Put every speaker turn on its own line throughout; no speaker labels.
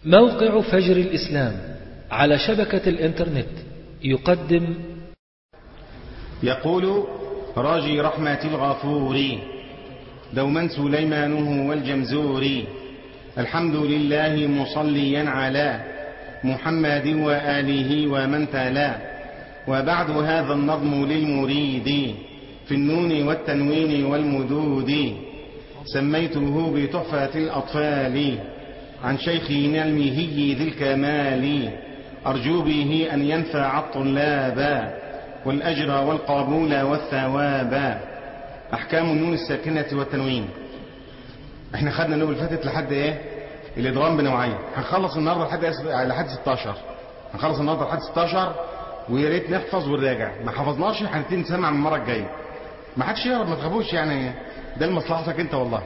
موقع فجر الإسلام على شبكة الإنترنت يقدم
يقول راجي رحمة الغفور دوما سليمانه والجمزور الحمد لله مصليا على محمد وآله ومن تلا وبعد هذا النظم للمريد في النون والتنوين والمدود سميته بتحفة الأطفال عن شيخنا المهي ذي الكمال أرجو به أن ينفع الطلاب والأجر والقبول والثواب أحكام النون الساكنة والتنوين احنا خدنا النوم الفاتت لحد ايه الادغام بنوعين هنخلص النهارده لحد لحد 16 هنخلص النهارده لحد 16 ويا ريت نحفظ ونراجع ما حفظناش هنبتدي نسمع من المره الجايه ما حدش يهرب ما تخافوش يعني ده لمصلحتك انت والله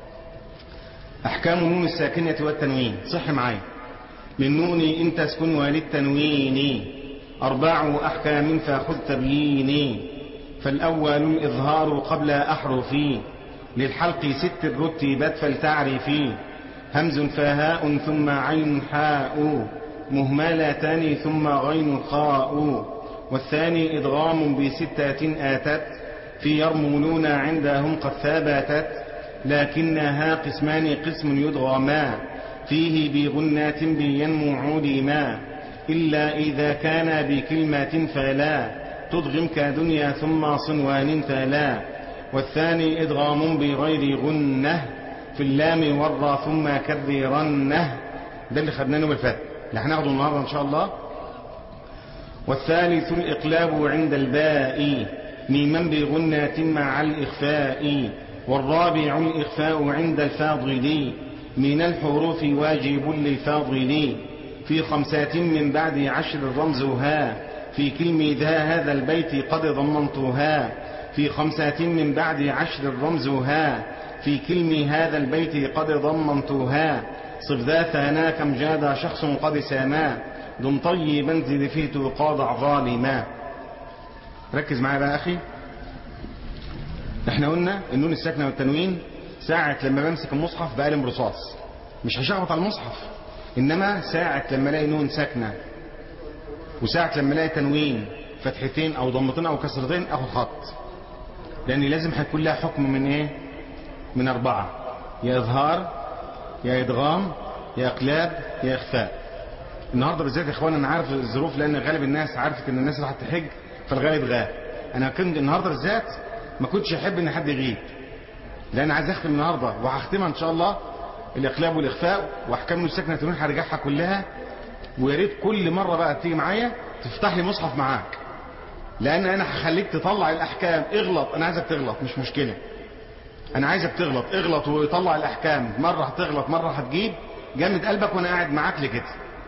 احكام النون الساكنه والتنوين صح معايا للنون ان تسكن وللتنوين اربع احكام فخذ تبييني فالاول الاظهار قبل احرفي للحلق ست رتبت فلتعرفي همز فهاء ثم عين حاء مهملتان ثم غين خاء والثاني إدغام بستة آتت في يرملون عندهم قد ثبتت لكنها قسمان قسم يدغما فيه بغنات بينمو علما إلا إذا كان بكلمة فلا تدغم كدنيا ثم صنوان تلا والثاني إدغام بغير غنة في اللام والراء ثم كررنه ده اللي خدناه بالفات اللي هناخده النهارده ان شاء الله والثالث الإقلاب عند الباء ميما بغنة مع الإخفاء والرابع الإخفاء عند الفاضل من الحروف واجب للفاضل في خمسات من بعد عشر رمزها في كلم ذا هذا البيت قد ضمنتها في خمسات من بعد عشر رمزها في كلم هذا البيت قد ضمنتها صف ذا ثانا كم جاد شخص قد ساما دم طيبا زد فيه تقاضع ظالما ركز معايا بقى أخي احنا قلنا النون الساكنة والتنوين ساعة لما بمسك المصحف بقلم رصاص مش هشخبط على المصحف إنما ساعة لما الاقي نون ساكنة وساعة لما الاقي تنوين فتحتين أو ضمتين أو كسرتين أخد خط لأن لازم هيكون لها حكم من إيه من أربعة يا إظهار يا إدغام يا إقلاب يا إخفاء النهاردة بالذات يا إخوان أنا عارف الظروف لأن غالب الناس عارفة إن الناس راح تحج فالغالب غاب أنا كنت النهاردة بالذات ما كنتش أحب إن حد يغيب لأن عايز أختم النهاردة وهختمها إن شاء الله الإقلاب والإخفاء وأحكام السكنة تنوين هرجعها كلها ويا ريت كل مرة بقى تيجي معايا تفتح لي مصحف معاك لأن أنا هخليك تطلع الأحكام اغلط أنا عايزك تغلط مش مشكلة انا عايزك تغلط اغلط وطلع الاحكام مرة هتغلط مرة هتجيب جامد قلبك وانا قاعد معاك لكده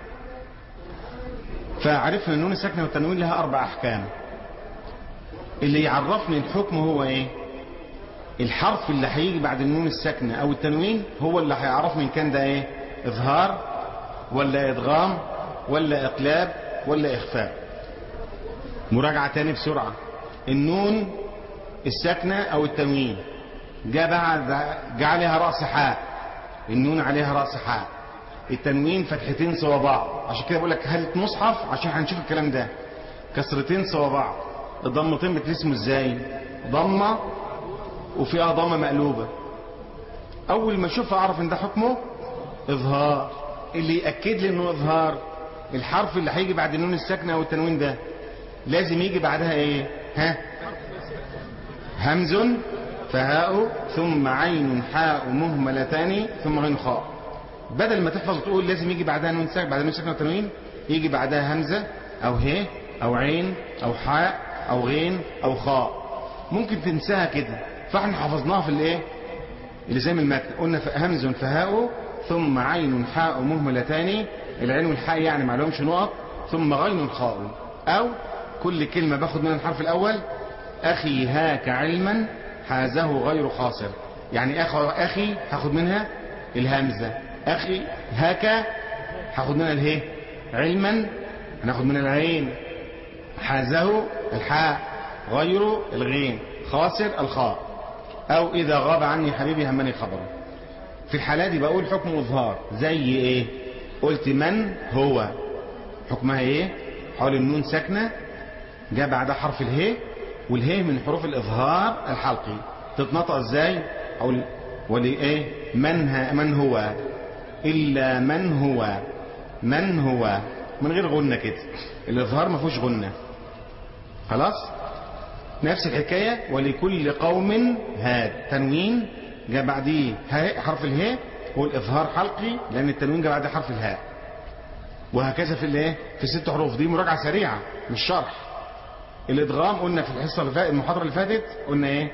فعرفنا النون الساكنة والتنوين لها اربع احكام اللي يعرفني الحكم هو ايه الحرف اللي هيجي بعد النون الساكنة او التنوين هو اللي هيعرفني ان كان ده ايه اظهار ولا ادغام ولا اقلاب ولا اخفاء مراجعة تاني بسرعة النون الساكنة او التنوين جاء بعد جاء عليها رأس حاء النون عليها رأس حاء التنوين فتحتين سوا بعض عشان كده بقول لك هلت مصحف عشان هنشوف الكلام ده كسرتين سوا بعض الضمتين بترسموا ازاي ضمة وفيها ضمة مقلوبة اول ما اشوفها اعرف ان ده حكمه اظهار اللي ياكد لي انه اظهار الحرف اللي هيجي بعد النون الساكنه او التنوين ده لازم يجي بعدها ايه ها همز فهاء ثم عين حاء مهملتان ثم غين خاء بدل ما تحفظ وتقول لازم يجي بعدها نون ساكن بعد نون ساكن وتنوين يجي بعدها همزة او ه او عين او حاء او غين او خاء ممكن تنساها كده فاحنا حفظناها في الايه اللي زي ما المتن قلنا همز فهاء ثم عين حاء مهملتان العين والحاء يعني ما لهمش نقط ثم غين خاء او كل كلمة باخد منها الحرف الاول اخي هاك علما حازه غير خاسر يعني أخ أخي هاخد منها الهمزة أخي هكا هاخد منها اله علما هناخد منها العين حازه الحاء غير الغين خاسر الخاء أو إذا غاب عني حبيبي همني خبره في الحالة دي بقول حكم إظهار زي إيه قلت من هو حكمها ايه حول النون ساكنة جاء بعدها حرف اله واله من حروف الاظهار الحلقي تتنطق ازاي او ولي ايه من, ها من هو الا من هو من هو من غير غنة كده الاظهار ما فيهوش غنة خلاص نفس الحكاية ولكل قوم هاد تنوين جاء بعديه هاء حرف الهاء هو الإظهار حلقي لأن التنوين جاء بعديه حرف الهاء وهكذا في الايه في الست حروف دي مراجعة سريعة مش شرح الادغام قلنا في الحصة اللي فاتت المحاضرة اللي فاتت قلنا ايه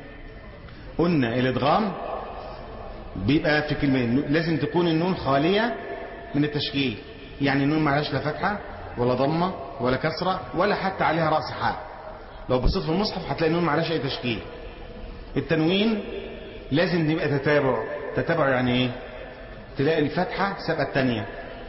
قلنا الادغام بيبقى في كلمين لازم تكون النون خالية من التشكيل يعني النون معلهاش لا فتحة ولا ضمة ولا كسرة ولا حتى عليها رأس حاء لو بصيت في المصحف هتلاقي النون معلهاش اي تشكيل التنوين لازم يبقى تتابع تتابع يعني ايه تلاقي الفتحة سابقة التانية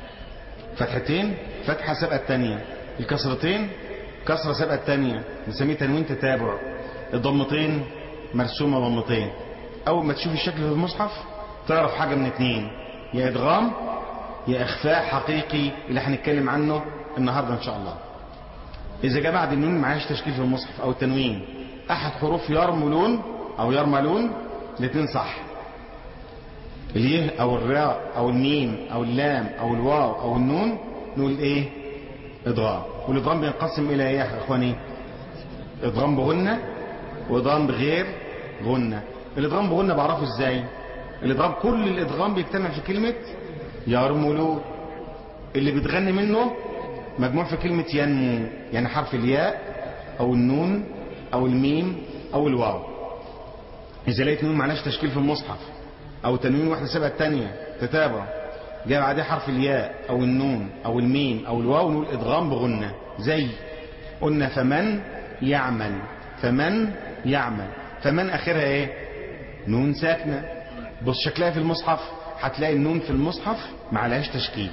فتحتين فتحة سابقة التانية الكسرتين كسرة سابقة التانية نسميه تنوين تتابع الضمتين مرسومة ضمتين اول ما تشوف الشكل في المصحف تعرف حاجة من اتنين يا ادغام يا اخفاء حقيقي اللي هنتكلم عنه النهاردة ان شاء الله اذا جاء بعد النون معهاش تشكيل في المصحف او التنوين احد حروف يرملون او يرملون الاثنين صح اليه او الراء او الميم او اللام او الواو او النون نقول ايه ادغام والادغام بينقسم الى ايه يا اخواني ادغام بغنة وادغام بغير غنة الادغام بغنة بعرفه ازاي الادغام كل الادغام بيجتمع في كلمة يرملون اللي بتغني منه مجموع في كلمة ينمو يعني حرف الياء او النون او الميم او الواو اذا لقيت نون معناش تشكيل في المصحف او تنوين واحدة سبقة التانية تتابع جاء بعدها حرف الياء او النون او الميم او الواو نقول ادغام بغنة زي قلنا فمن يعمل فمن يعمل فمن اخرها ايه نون ساكنة بص شكلها في المصحف هتلاقي النون في المصحف معلهاش تشكيل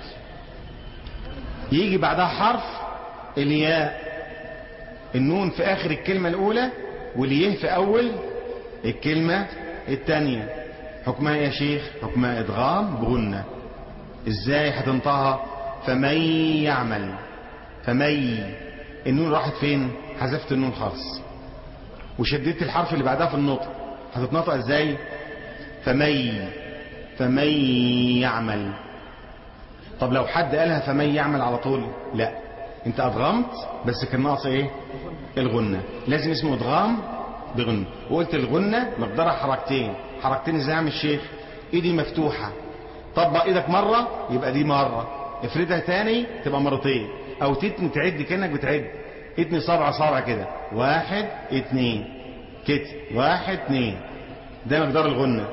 يجي بعدها حرف الياء النون في اخر الكلمة الاولى واليه في اول الكلمة التانية حكمها يا شيخ حكمها ادغام بغنة ازاي هتنطقها فمن يعمل فمن النون راحت فين حذفت النون خالص وشددت الحرف اللي بعدها في النطق هتتنطق ازاي فمن فمن يعمل طب لو حد قالها فمن يعمل على طول لا انت ادغمت بس كان ناقص ايه الغنة لازم اسمه ادغام بغنة وقلت الغنة مقدارها حركتين حركتين ازاي اعمل الشيخ ايدي مفتوحة طبق ايدك مرة يبقى دي مرة افردها تاني تبقى مرتين او تتني تعد كأنك بتعد اتني صابع صابع كده واحد اتنين كده واحد اتنين ده مقدار الغنة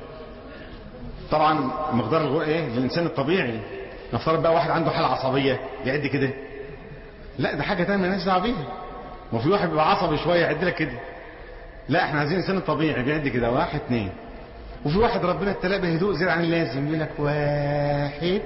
طبعا مقدار الغنة ايه للانسان الطبيعي نفترض بقى واحد عنده حالة عصبية يعد كده لا ده حاجة تانية مالناش دعوه بيها وفي واحد بيبقى عصبي شوية يعد لك كده لا احنا عايزين الانسان الطبيعي بيعد كده واحد اتنين وفي واحد ربنا ابتلاه بهدوء زيادة عن اللازم يقول لك واحد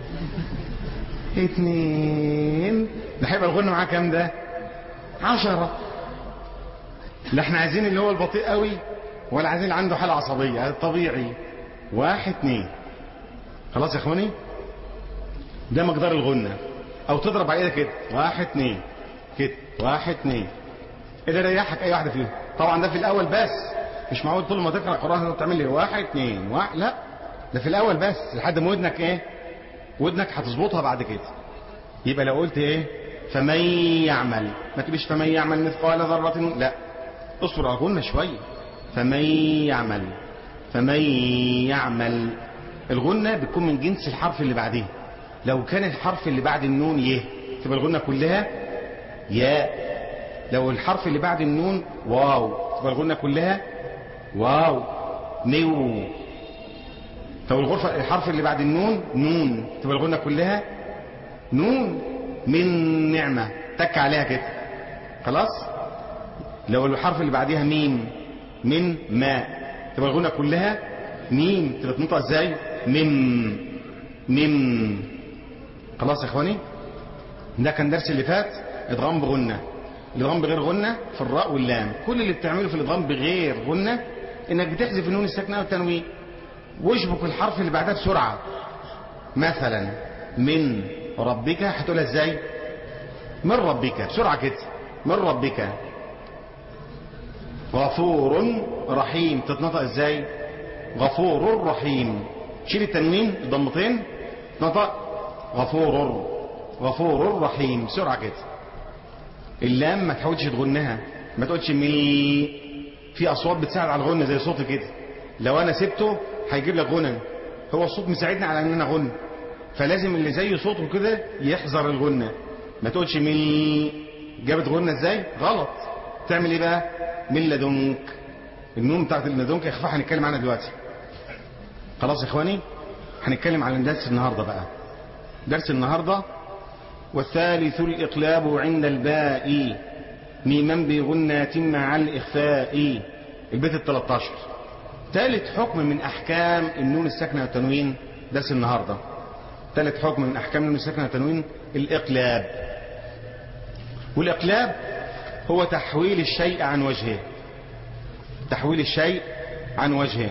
اتنين ده هيبقى الغنى معاه كام ده عشرة لا احنا عايزين اللي هو البطيء قوي ولا عايزين اللي عنده حالة عصبية الطبيعي واحد اتنين خلاص يا اخواني ده مقدار الغنى او تضرب على ايدك كده واحد اتنين كده واحد اتنين ايه ده ريحك اي واحدة فيهم طبعا ده في الاول بس مش معقول طول ما تقرا قران تعمل لي واحد اتنين واحد لا ده في الاول بس لحد ما ودنك ايه ودنك هتظبطها بعد كده يبقى لو قلت ايه فمن يعمل ما تقولش فمن يعمل مثقال ذرة لا اصبر اغنى شوية فمن يعمل فمن يعمل الغنة بتكون من جنس الحرف اللي بعديه لو كان الحرف اللي بعد النون يه تبقى الغنة كلها ياء لو الحرف اللي بعد النون واو تبقى الغنة كلها واو نيو طب الغرفة الحرف اللي بعد النون نون تبقى الغنة كلها نون من نعمة تك عليها كده خلاص لو الحرف اللي بعديها ميم من ماء تبقى الغنة كلها ميم تبقى تنطق ازاي مم مم خلاص يا اخواني ده كان درس اللي فات ادغام بغنة الادغام بغير غنة في الراء واللام كل اللي بتعمله في الادغام بغير غنة انك بتحذف النون الساكنه والتنوين واشبك الحرف اللي بعدها بسرعة مثلا من ربك هتقولها ازاي من ربك بسرعة كده من ربك غفور رحيم تتنطق ازاي غفور رحيم شيل التنوين الضمتين تنطق غفور غفور رحيم بسرعة كده اللام ما تحاولش تغنها ما تقولش مي في اصوات بتساعد على الغنة زي صوتي كده لو انا سبته هيجيب لك غنى هو الصوت مساعدني على ان انا غن فلازم اللي زي صوته كده يحذر الغنة ما تقولش مي جابت غنة ازاي غلط تعمل ايه بقى من لدنك النون بتاعت لدنك اخفاء هنتكلم عنها دلوقتي خلاص يا اخواني هنتكلم عن درس النهاردة بقى درس النهاردة والثالث الإقلاب عند الباء ميما بغنات مع الإخفاء البيت التلتاشر ثالث حكم من أحكام النون الساكنة والتنوين درس النهاردة ثالث حكم من أحكام النون الساكنة والتنوين الإقلاب والإقلاب هو تحويل الشيء عن وجهه تحويل الشيء عن وجهه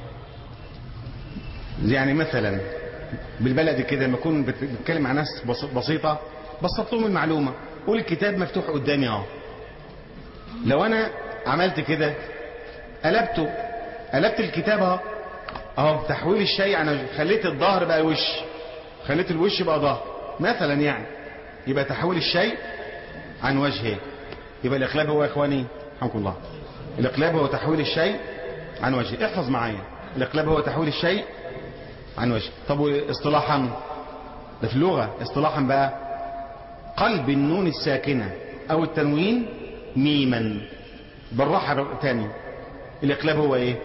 يعني مثلا بالبلد كده لما اكون بتكلم عن ناس بسيطة بسطت لهم المعلومة قول الكتاب مفتوح قدامي اهو لو انا عملت كده قلبته قلبت الكتاب اهو اهو تحويل الشيء عن خليت الظهر بقى وش خليت الوش بقى ظهر مثلا يعني يبقى تحويل الشيء عن وجهه يبقى الاقلاب هو يا اخواني رحمكم الله الاقلاب هو تحويل الشيء عن وجهه احفظ معايا الاقلاب هو تحويل الشيء عن وجه طب اصطلاحا ده في اللغة اصطلاحا بقى قلب النون الساكنة او التنوين ميما بالراحة تاني الاقلاب هو ايه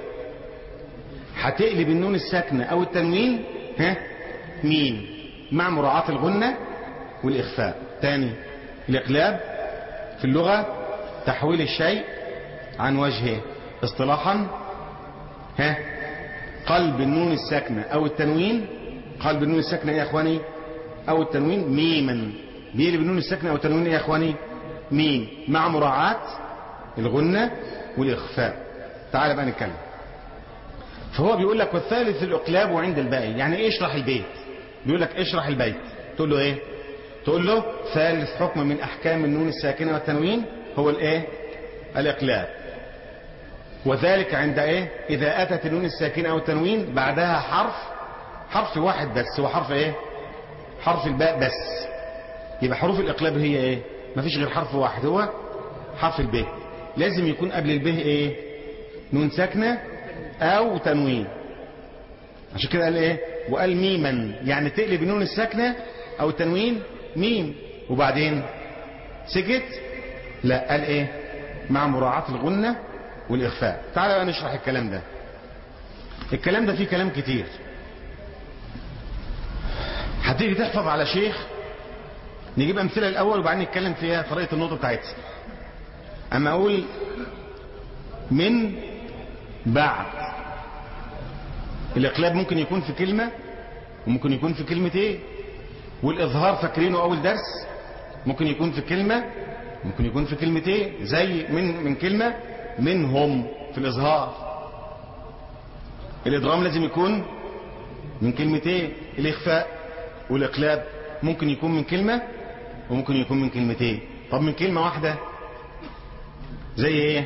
هتقلب النون الساكنة او التنوين ها ميم مع مراعاة الغنة والاخفاء تاني الاقلاب في اللغة تحويل الشيء عن وجهه اصطلاحا ها قلب النون الساكنة او التنوين قلب النون الساكنة يا اخواني او التنوين ميما بيقلب النون الساكنة او التنوين يا اخواني ميم مع مراعاة الغنة والاخفاء تعال بقى نتكلم فهو بيقول لك والثالث الاقلاب عند الباقي يعني ايه اشرح البيت بيقول لك اشرح البيت تقول له ايه تقول له ثالث حكم من احكام النون الساكنة والتنوين هو الايه الاقلاب وذلك عند ايه اذا اتت النون الساكنة او التنوين بعدها حرف حرف واحد بس هو حرف ايه حرف الباء بس يبقى حروف الاقلاب هي ايه مفيش غير حرف واحد هو حرف الب لازم يكون قبل الب ايه نون ساكنة او تنوين عشان كده قال ايه وقال ميما يعني تقلب النون الساكنة او التنوين ميم وبعدين سكت لا قال ايه مع مراعاة الغنة والإخفاء تعال بقى نشرح الكلام ده الكلام ده فيه كلام كتير هتيجي تحفظ على شيخ نجيب أمثلة الأول وبعدين نتكلم فيها طريقة النقطة بتاعتها أما أقول من بعد الإقلاب ممكن يكون في كلمة وممكن يكون في كلمتين والإظهار فاكرينه أول درس ممكن يكون في كلمة ممكن يكون في كلمتين زي من من كلمة منهم في الإظهار الإدغام لازم يكون من كلمتين الإخفاء والإقلاب ممكن يكون من كلمة وممكن يكون من كلمتين طب من كلمة واحدة زي ايه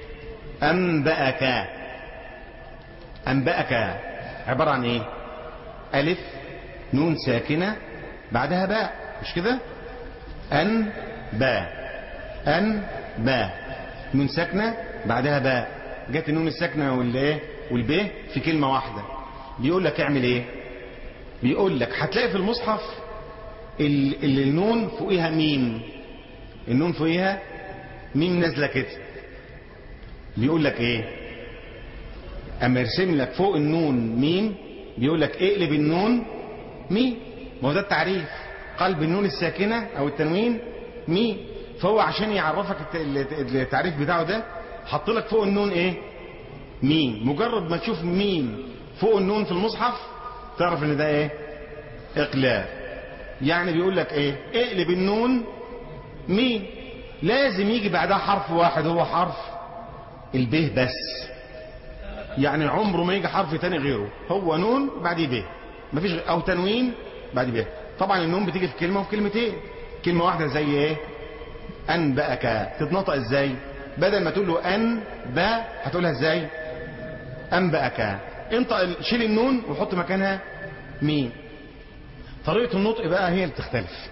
أنبأك أنبأك عبارة عن ايه ألف نون ساكنة بعدها باء مش كده أن باء أن باء نون ساكنة بعدها باء جت النون الساكنة والايه والب في كلمة واحدة بيقول لك اعمل ايه بيقول لك هتلاقي في المصحف ال... ال... النون فوقيها ميم النون فوقيها ميم نازله كده بيقول لك ايه اما يرسم لك فوق النون ميم بيقول لك اقلب النون ميم ما هو ده التعريف قلب النون الساكنه او التنوين ميم فهو عشان يعرفك التعريف بتاعه ده حط لك فوق النون ايه ميم مجرد ما تشوف ميم فوق النون في المصحف تعرف ان ده ايه اقلاب يعني بيقول لك ايه اقلب النون ميم لازم يجي بعدها حرف واحد هو حرف الب بس يعني عمره ما يجي حرف تاني غيره هو نون بعديه ب مفيش غير او تنوين بعديه ب طبعا النون بتيجي في كلمة وفي كلمتين كلمة واحدة زي ايه أنبأك تتنطق ازاي بدل ما تقول له أن با هتقولها ازاي أنبأك انطق شيل النون وحط مكانها مين طريقة النطق بقى هي اللي بتختلف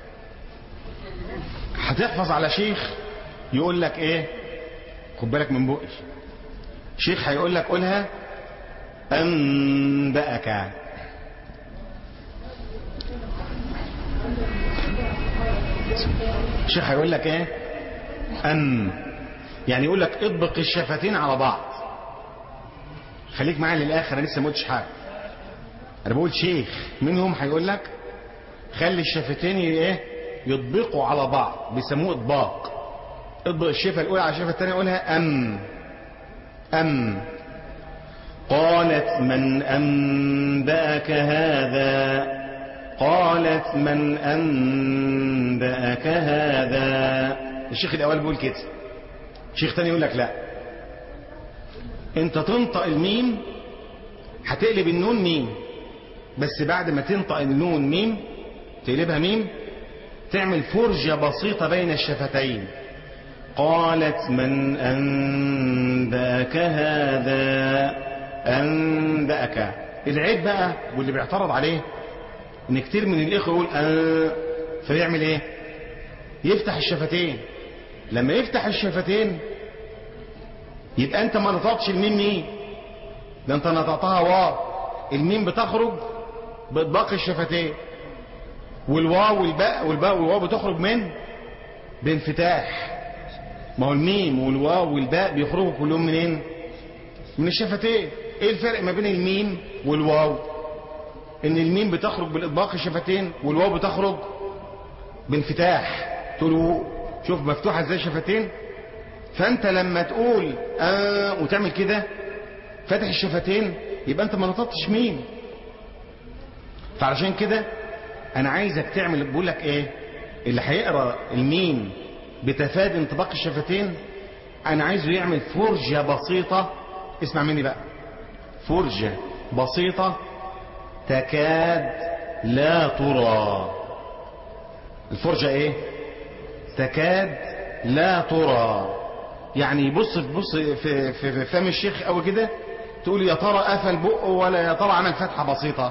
هتحفظ على شيخ يقول لك ايه خد بالك من بقي شيخ هيقول لك قولها أنبأك شيخ هيقول لك ايه أن يعني يقول لك اطبق الشفتين على بعض خليك معايا للآخر أنا لسه ما قلتش حاجة أنا بقول شيخ منهم هيقول لك خلي الشفتين ايه يطبقوا على بعض بيسموه اطباق اطبق الشفه الاولى على الشفه الثانيه قولها ام ام قالت من انباك هذا قالت من انباك هذا الشيخ الاول بيقول كده الشيخ تاني يقول لك لا انت تنطق الميم هتقلب النون ميم بس بعد ما تنطق النون ميم تقلبها ميم تعمل فرجة بسيطة بين الشفتين قالت من أنبأك هذا أنبأك العيب بقى واللي بيعترض عليه ان كتير من الاخوة يقول أن فيعمل ايه يفتح الشفتين لما يفتح الشفتين يبقى انت ما نطقتش الميم مين ده انت نطقتها واو الميم بتخرج باطباق الشفتين والواو والباء والباء والواو بتخرج من بانفتاح ما هو الميم والواو والباء بيخرجوا كلهم منين من الشفتين ايه الفرق ما بين الميم والواو ان الميم بتخرج بالاطباق الشفتين والواو بتخرج بانفتاح تقول شوف مفتوحه ازاي شفتين فانت لما تقول آه وتعمل كده فاتح الشفتين يبقى انت ما نطقتش ميم فعلشان كده انا عايزك تعمل بقول لك ايه اللي هيقرا الميم بتفادي انطباق الشفتين انا عايزه يعمل فرجة بسيطة اسمع مني بقى فرجة بسيطة تكاد لا ترى الفرجة ايه تكاد لا ترى يعني يبص بص في, في, في فم الشيخ قوي كده تقول يا ترى قفل بقه ولا يا ترى عمل فتحة بسيطة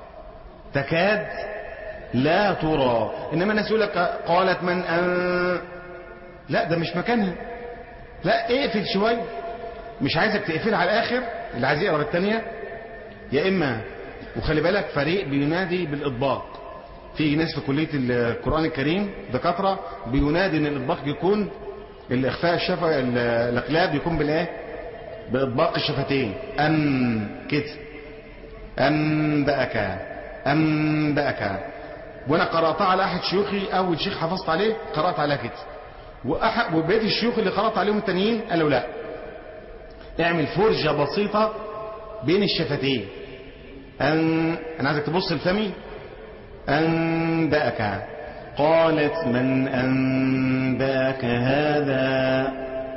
تكاد لا ترى انما الناس يقول لك قالت من أن لا ده مش مكانها لا اقفل شويه مش عايزك تقفلها على الاخر اللي عايز يقرا الثانيه يا اما وخلي بالك فريق بينادي بالاطباق في ناس في كليه القران الكريم دكاتره بينادي ان الاطباق يكون الاخفاء الشفا الاقلاب يكون بالايه باطباق الشفتين ام كده انبأك انبأك وانا قراتها على احد شيوخي اول شيخ حفظت عليه قرات عليها كده وأحد وبقيه الشيوخ اللي قرات عليهم التانيين قالوا لا اعمل فرجه بسيطه بين الشفتين ان انا عايزك تبص لفمي انبأك قالت من انبأك هذا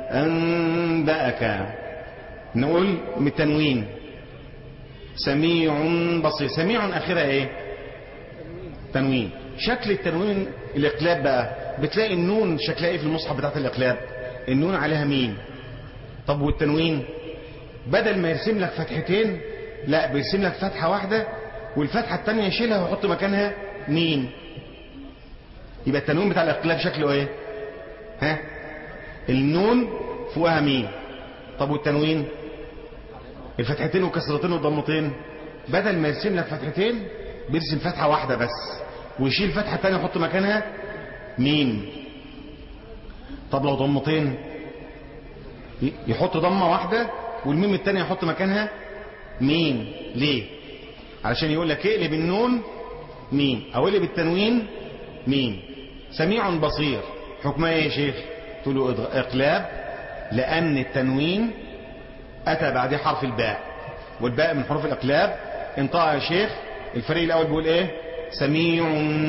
انبأك نقول من التنوين سميع بصير سميع اخرها ايه تنوين شكل التنوين الاقلاب بقى بتلاقي النون شكلها ايه في المصحف بتاعت الاقلاب النون عليها مين طب والتنوين بدل ما يرسم لك فتحتين لا بيرسم لك فتحة واحدة والفتحة التانية يشيلها ويحط مكانها مين يبقى التنوين بتاع الاقلاب شكله ايه ها النون فوقها مين طب والتنوين الفتحتين وكسرتين وضمتين بدل ما يرسم لك فتحتين بيرسم فتحة واحدة بس ويشيل فتحة تانية يحط مكانها مين طب لو ضمتين يحط ضمة واحدة والميم التانية يحط مكانها مين ليه علشان يقول لك اقلب النون مين او اقلب التنوين مين سميع بصير حكمها ايه يا شيخ تقول له اقلاب لان التنوين اتى بعديه حرف الباء والباء من حروف الاقلاب انطقها يا شيخ الفريق الاول بيقول ايه سميع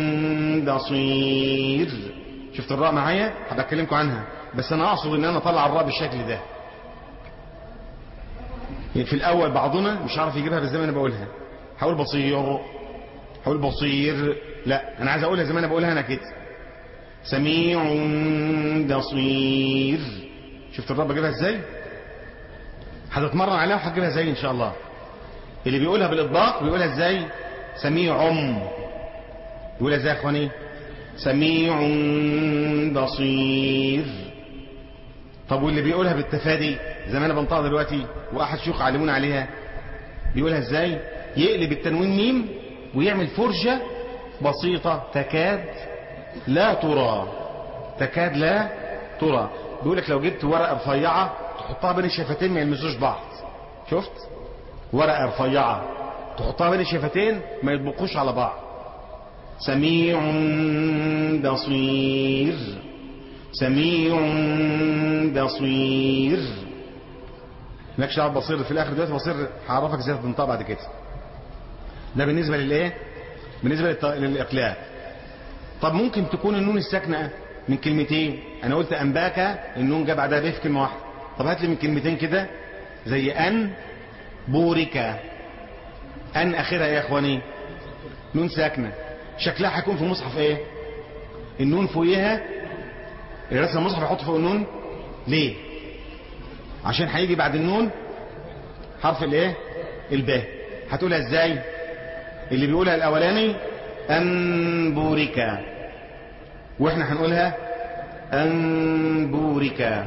بصير شفت الراء معايا هبقى اكلمكم عنها بس انا اقصد ان انا اطلع الراء بالشكل ده في الاول بعضنا مش عارف يجيبها بالزي ما انا بقولها هقول بصير هقول بصير لا انا عايز اقولها زي ما انا بقولها انا كده سميع بصير شفت الرب جابها ازاي هتتمرن عليها وهتجيبها ازاي ان شاء الله اللي بيقولها بالاطباق بيقولها ازاي سميع يقولها ازاي يا اخواني سميع بصير طب واللي بيقولها بالتفادي زي ما انا بنطقها دلوقتي واحد شيوخ علمونا عليها بيقولها ازاي يقلب التنوين ميم ويعمل فرجة بسيطة تكاد لا ترى تكاد لا ترى بيقول لك لو جبت ورقة رفيعة تحطها بين الشفتين ما يلمسوش بعض شفت ورقة رفيعة تحطها بين الشفتين ما يطبقوش على بعض سميع بصير سميع بصير مالكش دعوه بصير في الاخر دلوقتي بصير هعرفك ازاي تنطق بعد كده ده بالنسبه للايه بالنسبه للت... للاقلاب طب ممكن تكون النون الساكنه من كلمتين انا قلت انباك النون جاب بعدها ب في كلمه واحده طب هات لي من كلمتين كده زي ان بورك ان اخرها ايه يا اخواني نون ساكنه شكلها هيكون في مصحف ايه النون فوقيها الرسم المصحف يحط فوق النون ليه عشان هيجي بعد النون حرف الايه الباء هتقولها ازاي اللي بيقولها الاولاني انبورك واحنا هنقولها انبورك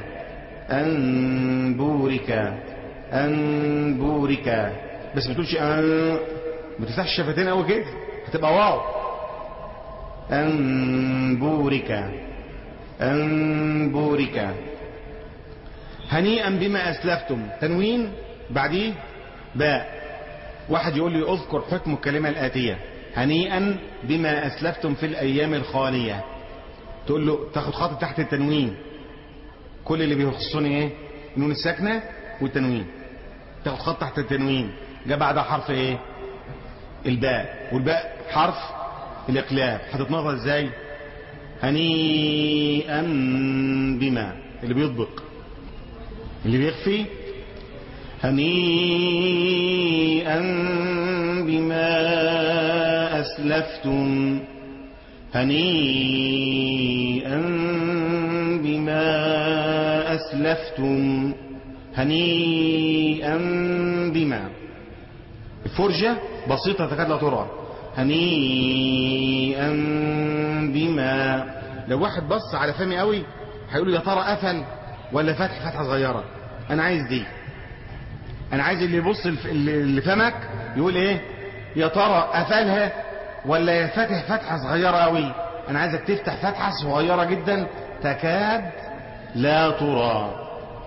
انبورك انبورك بس ما تقولش ان ما تفتحش الشفتين قوي كده هتبقى واو انبورك انبورك هنيئا بما اسلفتم تنوين بعديه باء واحد يقول لي اذكر حكم الكلمه الاتيه هنيئا بما اسلفتم في الايام الخاليه تقول له تاخد خط تحت التنوين كل اللي بيخصني ايه النون الساكنه والتنوين تاخد خط تحت التنوين جاء بعدها حرف ايه الباء والباء حرف الاقلاب هتتنطق ازاي هنيئا بما اللي بيطبق اللي بيخفي هنيئا بما أسلفتم هنيئا بما أسلفتم هنيئا بما الفرجة بسيطة تكاد لا ترى هنيئا بما لو واحد بص على فمي قوي هيقول يا ترى قفل ولا فاتح فتحه صغيره انا عايز دي انا عايز اللي يبص اللي فمك يقول ايه يا ترى قفلها ولا يا فاتح فتحه صغيره قوي انا عايزك تفتح فتحه صغيره جدا تكاد لا ترى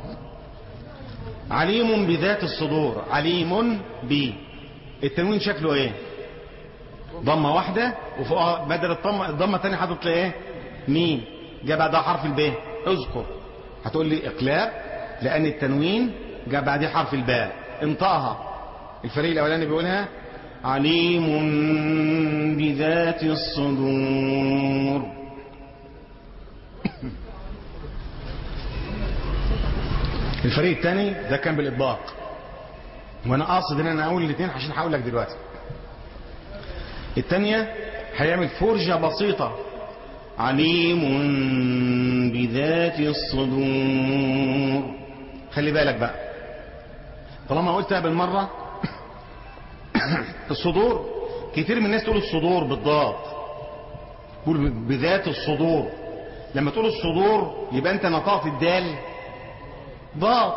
عليم بذات الصدور عليم ب التنوين شكله ايه ضمه واحده وفوقها بدل الضمه الضمه الثانيه حاطط لي ايه مين جاء بعدها حرف الب اذكر هتقول لي اقلاب لان التنوين جاء بعديه حرف الباء انطقها الفريق الاولاني بيقولها عليم بذات الصدور الفريق الثاني ده كان بالاطباق وانا قاصد ان انا اقول الاثنين عشان هقول لك دلوقتي الثانيه هيعمل فرجه بسيطه عليم بذات الصدور خلي بالك بقى طالما قلتها بالمرة الصدور كتير من الناس تقول الصدور بالضاد تقول بذات الصدور لما تقول الصدور يبقى انت نطقت الدال ضاد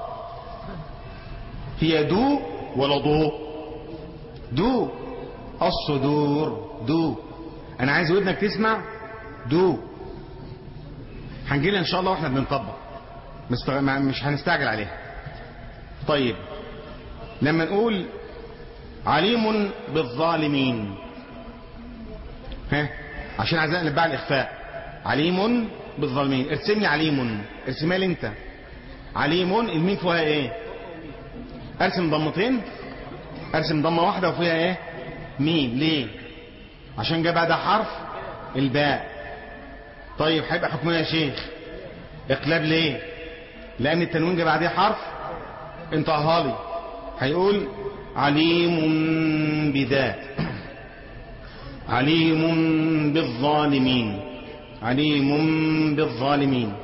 هي دو ولا ضو دو الصدور دو انا عايز ودنك تسمع دو هنجيلها ان شاء الله واحنا بنطبق مش هنستعجل عليها طيب لما نقول عليم بالظالمين ها عشان عايزين نقلب بقى الاخفاء عليم بالظالمين ارسم لي عليم ارسمها لي انت عليم الميم فيها ايه ارسم ضمتين ارسم ضمه واحده وفيها ايه ميم ليه عشان جاء بعدها حرف الباء طيب هيبقى حكمها يا شيخ اقلاب ليه لان التنوين جاء بعديه حرف انطقها لي هيقول عليم بذات عليم بالظالمين عليم بالظالمين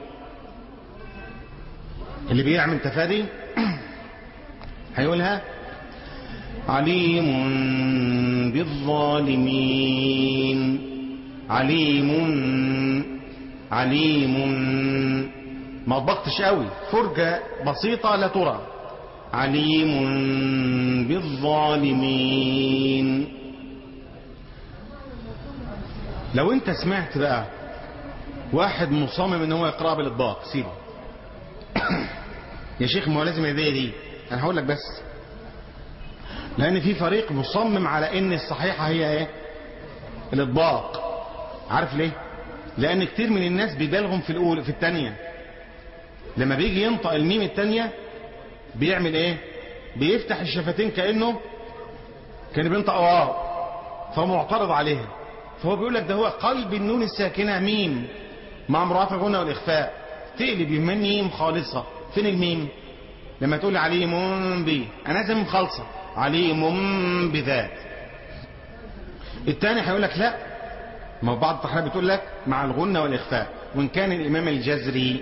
اللي بيعمل تفادي هيقولها عليم بالظالمين عليم عليم ما ضبطتش قوي فرجة بسيطة لا ترى عليم بالظالمين لو انت سمعت بقى واحد مصمم ان هو يقرأ بالاطباق سيبه يا شيخ ما هو لازم الهدية دي انا هقول لك بس لان في فريق مصمم على ان الصحيحة هي ايه الاطباق عارف ليه لان كتير من الناس بيبالغهم في الاولى في الثانيه لما بيجي ينطق الميم الثانيه بيعمل ايه بيفتح الشفتين كانه كان بينطق واو فهو معترض عليها فهو بيقول لك ده هو قلب النون الساكنه ميم مع مرافع الغنى والاخفاء تقلب من ميم خالصه فين الميم لما تقول عليم بي انا لازم خالصه عليم بذات الثاني هيقول لك لا ما بعض التحرير بتقول لك مع الغنة والإخفاء وإن كان الإمام الجزري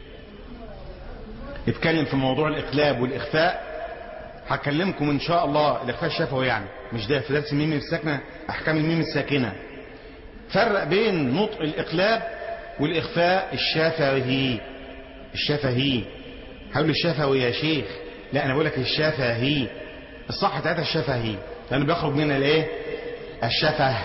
اتكلم في موضوع الإقلاب والإخفاء هكلمكم إن شاء الله الإخفاء الشفوي يعني مش ده في درس الميم الساكنة أحكام الميم الساكنة فرق بين نطق الإقلاب والإخفاء الشفهي الشفهي هقول الشفوي يا شيخ لا أنا بقول لك الشفهي الصح بتاعتها الشفهي لأنه بيخرج منها الإيه الشفه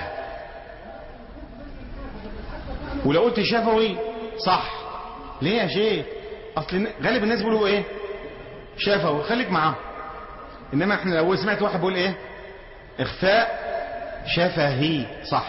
ولو قلت شفوي صح ليه يا شيخ اصل غالب الناس بيقولوا ايه شفوي خليك معاه انما احنا لو سمعت واحد بيقول ايه اخفاء شفهي صح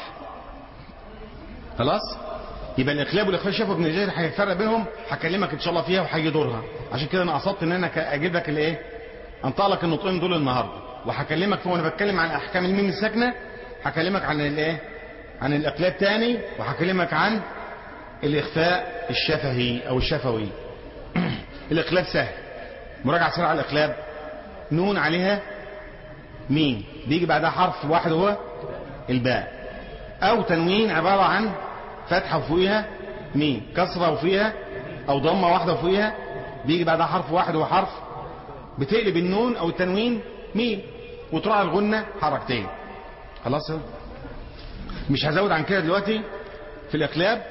خلاص يبقى الاقلاب والاخفاء الشفوي ابن الجزري هيفرق بينهم هكلمك ان شاء الله فيها وهيجي دورها عشان كده انا قصدت ان انا اجيب لك الايه انطق لك النطقين دول النهارده وهكلمك فيه وانا بتكلم عن احكام الميم الساكنه هكلمك عن الايه عن الإقلاب تاني وهكلمك عن الإخفاء الشفهي أو الشفوي الإقلاب سهل مراجعة سريعة على الإقلاب نون عليها مين بيجي بعدها حرف واحد هو الباء أو تنوين عبارة عن فتحة وفوقها مين كسرة وفيها أو ضمة واحدة وفوقها بيجي بعدها حرف واحد هو حرف بتقلب النون أو التنوين مين وتراعي الغنة حركتين خلاص مش هزود عن كده دلوقتي في الإقلاب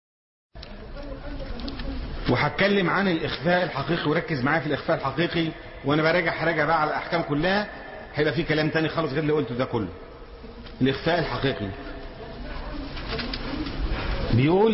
وهتكلم عن الإخفاء الحقيقي وركز معايا في الإخفاء الحقيقي وأنا براجع هراجع بقى على الأحكام كلها هيبقى في كلام تاني خالص غير اللي قلته ده كله الإخفاء الحقيقي بيقول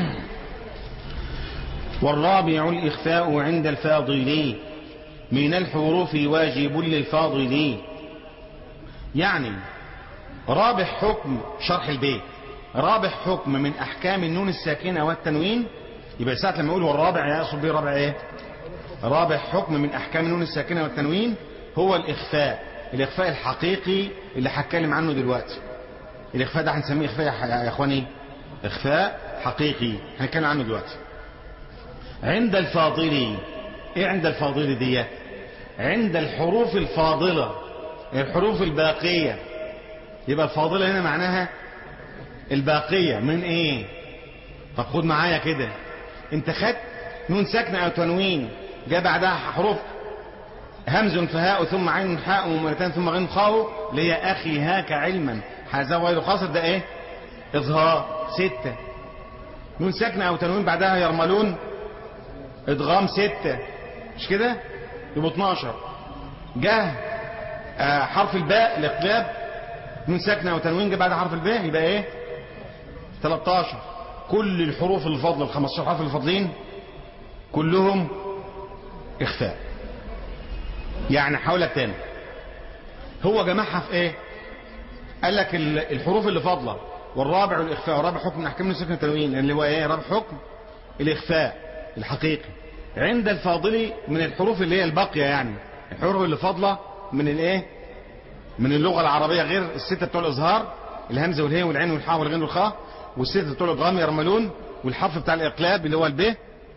والرابع الإخفاء عند الفاضل من الحروف واجب للفاضل يعني رابع حكم شرح البيت رابع حكم من احكام النون الساكنة والتنوين يبقى ساعة لما يقول والرابع يقصد بيه رابع ايه رابع حكم من احكام النون الساكنة والتنوين هو الاخفاء الاخفاء الحقيقي اللي هتكلم عنه دلوقتي الاخفاء ده هنسميه اخفاء يا اخواني اخفاء حقيقي هنتكلم عنه دلوقتي عند الفاضل ايه عند الفاضل دي عند الحروف الفاضلة الحروف الباقية يبقى الفاضلة هنا معناها الباقية من ايه طب خد معايا كده انت خدت نون ساكنة او تنوين جاء بعدها حروف همز فهاء ثم عين حاء ومرتان ثم غين خاء اللي هي اخي هاك علما هذا غير خاصر ده ايه اظهار ستة نون ساكنة او تنوين بعدها يرملون ادغام ستة مش كده يبقى 12 جه آه حرف الباء الاقلاب نون ساكنة وتنوين جه بعد حرف الباء يبقى ايه 13 كل الحروف الفضل ال 15 حرف الفاضلين كلهم اخفاء يعني حاولك تاني هو جمعها في ايه قال لك الحروف اللي فاضله والرابع الاخفاء والرابع حكم من احكام السكن التنوين اللي هو ايه رابع حكم الاخفاء الحقيقي عند الفاضل من الحروف اللي هي الباقيه يعني الحروف اللي فاضله من الايه من اللغة العربية غير الستة بتوع الإظهار الهمزة والهي والعين والحاء والغين والخاء والستة بتوع الإضغام يرملون والحرف بتاع الإقلاب اللي هو الب